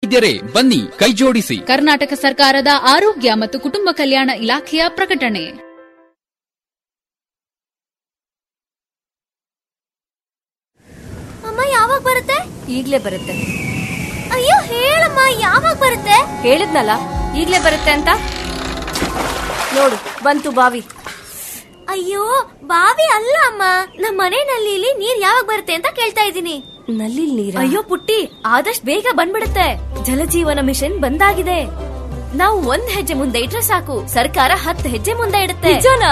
ವೈದ್ಯರೇ ಬನ್ನಿ ಕೈಜೋಡಿಸಿ ಕರ್ನಾಟಕ ಸರ್ಕಾರದ ಆರೋಗ್ಯ ಮತ್ತು ಕುಟುಂಬ ಕಲ್ಯಾಣ ಇಲಾಖೆಯ ಪ್ರಕಟಣೆ ಅಮ್ಮ ಯಾವಾಗ ಬರುತ್ತೆ ಈಗ್ಲೇ ಬರುತ್ತೆ ಅಯ್ಯೋ ಹೇಳಮ್ಮ ಯಾವಾಗ ಬರುತ್ತೆ ಹೇಳಿದ್ನಲ್ಲ ಈಗ್ಲೇ ಬರುತ್ತೆ ಅಂತ ನೋಡು ಬಂತು ಬಾವಿ ಅಯ್ಯೋ ಬಾವಿ ಅಲ್ಲ ಅಮ್ಮ ನಮ್ಮ ಮನೆ ನಲ್ಲಿಲಿ ನೀರ್ ಯಾವಾಗ ಬರುತ್ತೆ ಅಂತ ಕೇಳ್ತಾ ಇದ್ದೀನಿ ನಲ್ಲಿ ನೀರ ಅಯ್ಯೋ ಪುಟ್ಟಿ ಆದಷ್ಟು ಬೇಗ ಬಂದ್ಬಿಡುತ್ತೆ ಜಲಜೀವನ ಮಿಷನ್ ಬಂದಾಗಿದೆ ನಾವು ಒಂದ್ ಹೆಜ್ಜೆ ಮುಂದೆ ಇಟ್ರೆ ಸಾಕು ಸರ್ಕಾರ ಹತ್ತು ಹೆಜ್ಜೆ ಮುಂದೆ ಇಡುತ್ತೆ ನಿಜನಾ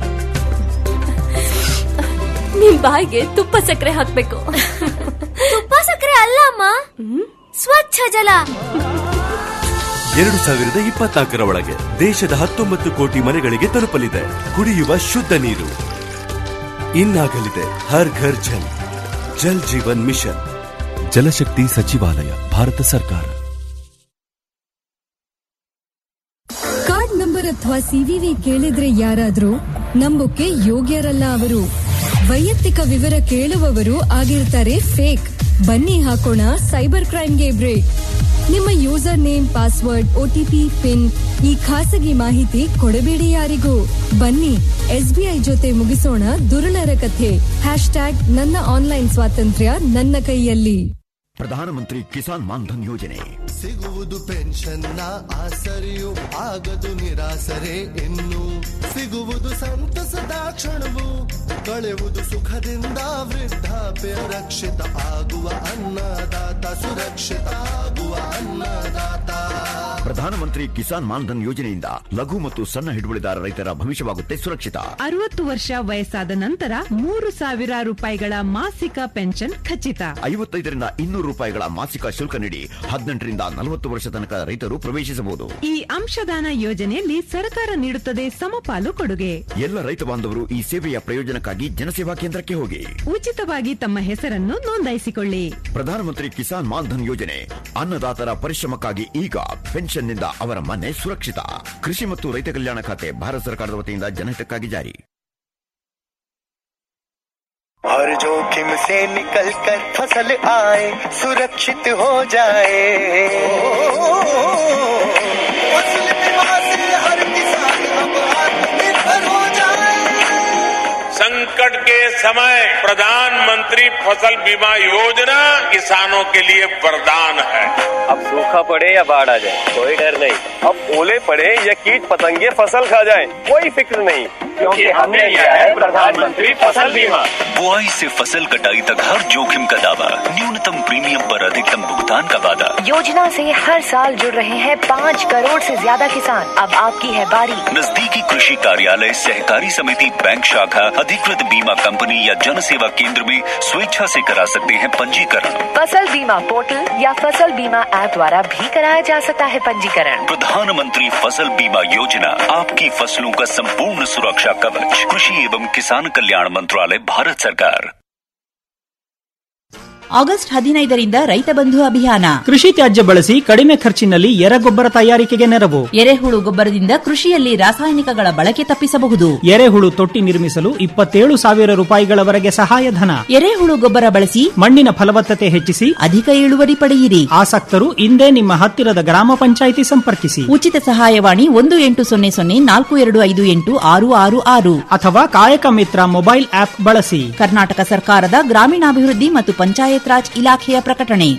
ನಿಮ್ ಬಾಯಿಗೆ ತುಪ್ಪ ಸಕ್ಕರೆ ಹಾಕ್ಬೇಕು ತುಪ್ಪ ಸಕ್ಕರೆ ಅಲ್ಲ ಅಮ್ಮ ಸ್ವಚ್ಛ ಜಲ ಎರಡು ಸಾವಿರದ ಇಪ್ಪತ್ನಾಲ್ಕರ ಒಳಗೆ ದೇಶದ ಹತ್ತೊಂಬತ್ತು ಕೋಟಿ ಮನೆಗಳಿಗೆ ತಲುಪಲಿದೆ ಕುಡಿಯುವ ಶುದ್ಧ ನೀರು ಇನ್ನಾಗಲಿದೆ ಹರ್ ಘರ್ ಜಲ್ ಜಲ್ ಜೀವನ್ ಮಿಷನ್ ಜಲಶಕ್ತಿ ಸಚಿವಾಲಯ ಭಾರತ ಸರ್ಕಾರ ಕಾರ್ಡ್ ನಂಬರ್ ಅಥವಾ ಸಿವಿವಿ ಕೇಳಿದ್ರೆ ಯಾರಾದ್ರೂ ನಂಬೋಕೆ ಯೋಗ್ಯರಲ್ಲ ಅವರು ವೈಯಕ್ತಿಕ ವಿವರ ಕೇಳುವವರು ಆಗಿರ್ತಾರೆ ಫೇಕ್ ಬನ್ನಿ ಹಾಕೋಣ ಸೈಬರ್ ಕ್ರೈಮ್ಗೆ ಬ್ರೇಕ್ ನಿಮ್ಮ user name password OTP PIN ಈ ಖಾಸಗಿ ಮಾಹಿತಿ ಕೊಡಬೇಡಿ ಯಾರಿಗೂ ಬನ್ನಿ ಎಸ್ಬಿಐ ಜೊತೆ ಮುಗಿಸೋಣ ದುರುಳರ ಕಥೆ ಹ್ಯಾಶ್ ಟ್ಯಾಗ್ ನನ್ನ ಆನ್ಲೈನ್ ಸ್ವಾತಂತ್ರ್ಯ ನನ್ನ ಕೈಯಲ್ಲಿ ಪ್ರಧಾನಮಂತ್ರಿ ಕಿಸಾನ್ ಮಾನ್ಧನ್ ಯೋಜನೆ ಸಿಗುವುದು ಪೆನ್ಷನ್ನ ಆಸರೆಯು ಆಗದು ನಿರಾಸರೆ ಇನ್ನು ಸಿಗುವುದು ಸಂತಸದ ಕ್ಷಣವು ಕಳೆಯುವುದು ಸುಖದಿಂದ ವೃದ್ಧಾಪ್ಯ ರಕ್ಷಿತ ಆಗುವ ಅನ್ನದಾತ ಸುರಕ್ಷಿತ ಆಗುವ ಅನ್ನದಾತ ಪ್ರಧಾನಮಂತ್ರಿ ಕಿಸಾನ್ ಮಾನ್ಧನ್ ಯೋಜನೆಯಿಂದ ಲಘು ಮತ್ತು ಸಣ್ಣ ಹಿಡುವಳಿದಾರ ರೈತರ ಭವಿಷ್ಯವಾಗುತ್ತೆ ಸುರಕ್ಷಿತ ಅರವತ್ತು ವರ್ಷ ವಯಸ್ಸಾದ ನಂತರ ಮೂರು ಸಾವಿರ ರೂಪಾಯಿಗಳ ಮಾಸಿಕ ಪೆನ್ಷನ್ ಖಚಿತ ಐವತ್ತೈದರಿಂದ ಇನ್ನೂರು ರೂಪಾಯಿಗಳ ಮಾಸಿಕ ಶುಲ್ಕ ನೀಡಿ ಹದಿನೆಂಟರಿಂದ ನಲವತ್ತು ವರ್ಷ ತನಕ ರೈತರು ಪ್ರವೇಶಿಸಬಹುದು ಈ ಅಂಶದಾನ ಯೋಜನೆಯಲ್ಲಿ ಸರ್ಕಾರ ನೀಡುತ್ತದೆ ಸಮಪಾಲು ಕೊಡುಗೆ ಎಲ್ಲ ರೈತ ಬಾಂಧವರು ಈ ಸೇವೆಯ ಪ್ರಯೋಜನಕ್ಕಾಗಿ ಜನಸೇವಾ ಕೇಂದ್ರಕ್ಕೆ ಹೋಗಿ ಉಚಿತವಾಗಿ ತಮ್ಮ ಹೆಸರನ್ನು ನೋಂದಾಯಿಸಿಕೊಳ್ಳಿ ಪ್ರಧಾನಮಂತ್ರಿ ಕಿಸಾನ್ ಮಾನ್ಧನ್ ಯೋಜನೆ ಅನ್ನದಾತರ ಪರಿಶ್ರಮಕ್ಕಾಗಿ ಈಗ ಪೆನ್ಷನ್ನಿಂದ ಅವರ ಮನೆ ಸುರಕ್ಷಿತ ಕೃಷಿ ಮತ್ತು ರೈತ ಕಲ್ಯಾಣ ಖಾತೆ ಭಾರತ ಸರ್ಕಾರದ ವತಿಯಿಂದ ಜನಹಿತಕ್ಕಾಗಿ ಜಾರಿ हर जोखिम से निकल कर फसल आए सुरक्षित हो जाए फसल बीमा से हर किसान अब आत्मनिर्भर हो जाए संकट के समय प्रधानमंत्री फसल बीमा योजना किसानों के लिए वरदान है अब सूखा पड़े या बाढ़ आ जाए कोई डर नहीं अब ओले पड़े या कीट पतंगे फसल खा जाए कोई फिक्र नहीं क्योंकि हमने लिया है प्रधानमंत्री फसल बीमा बुआई से फसल कटाई तक हर जोखिम का दावा न्यूनतम प्रीमियम पर अधिकतम भुगतान का वादा योजना से हर साल जुड़ रहे हैं पाँच करोड़ से ज्यादा किसान अब आपकी है बारी नजदीकी कृषि कार्यालय सहकारी समिति बैंक शाखा अधिकृत बीमा कंपनी या जन सेवा केंद्र में स्वेच्छा से करा सकते हैं पंजीकरण फसल बीमा पोर्टल या फसल बीमा ऐप द्वारा भी कराया जा सकता है पंजीकरण प्रधानमंत्री फसल बीमा योजना आपकी फसलों का संपूर्ण सुरक्षा कवच कृषि एवं किसान कल्याण मंत्रालय भारत सरकार ಆಗಸ್ಟ್ ಹದಿನೈದರಿಂದ ರೈತ ಬಂಧು ಅಭಿಯಾನ ಕೃಷಿ ತ್ಯಾಜ್ಯ ಬಳಸಿ ಕಡಿಮೆ ಖರ್ಚಿನಲ್ಲಿ ಎರೆಗೊಬ್ಬರ ತಯಾರಿಕೆಗೆ ನೆರವು ಎರೆಹುಳು ಗೊಬ್ಬರದಿಂದ ಕೃಷಿಯಲ್ಲಿ ರಾಸಾಯನಿಕಗಳ ಬಳಕೆ ತಪ್ಪಿಸಬಹುದು ಎರೆಹುಳು ತೊಟ್ಟಿ ನಿರ್ಮಿಸಲು ಇಪ್ಪತ್ತೇಳು ಸಾವಿರ ರೂಪಾಯಿಗಳವರೆಗೆ ಸಹಾಯಧನ ಎರೆಹುಳು ಗೊಬ್ಬರ ಬಳಸಿ ಮಣ್ಣಿನ ಫಲವತ್ತತೆ ಹೆಚ್ಚಿಸಿ ಅಧಿಕ ಇಳುವರಿ ಪಡೆಯಿರಿ ಆಸಕ್ತರು ಇಂದೇ ನಿಮ್ಮ ಹತ್ತಿರದ ಗ್ರಾಮ ಪಂಚಾಯಿತಿ ಸಂಪರ್ಕಿಸಿ ಉಚಿತ ಸಹಾಯವಾಣಿ ಒಂದು ಎಂಟು ಸೊನ್ನೆ ಸೊನ್ನೆ ನಾಲ್ಕು ಎರಡು ಐದು ಎಂಟು ಆರು ಆರು ಆರು ಅಥವಾ ಕಾಯಕ ಮಿತ್ರ ಮೊಬೈಲ್ ಆಪ್ ಬಳಸಿ ಕರ್ನಾಟಕ ಸರ್ಕಾರದ ಗ್ರಾಮೀಣಾಭಿವೃದ್ಧಿ ಮತ್ತು ಪಂಚಾಯತ್ ರಾಜ್ ಇಲಾಖೆಯ ಪ್ರಕಟಣೆ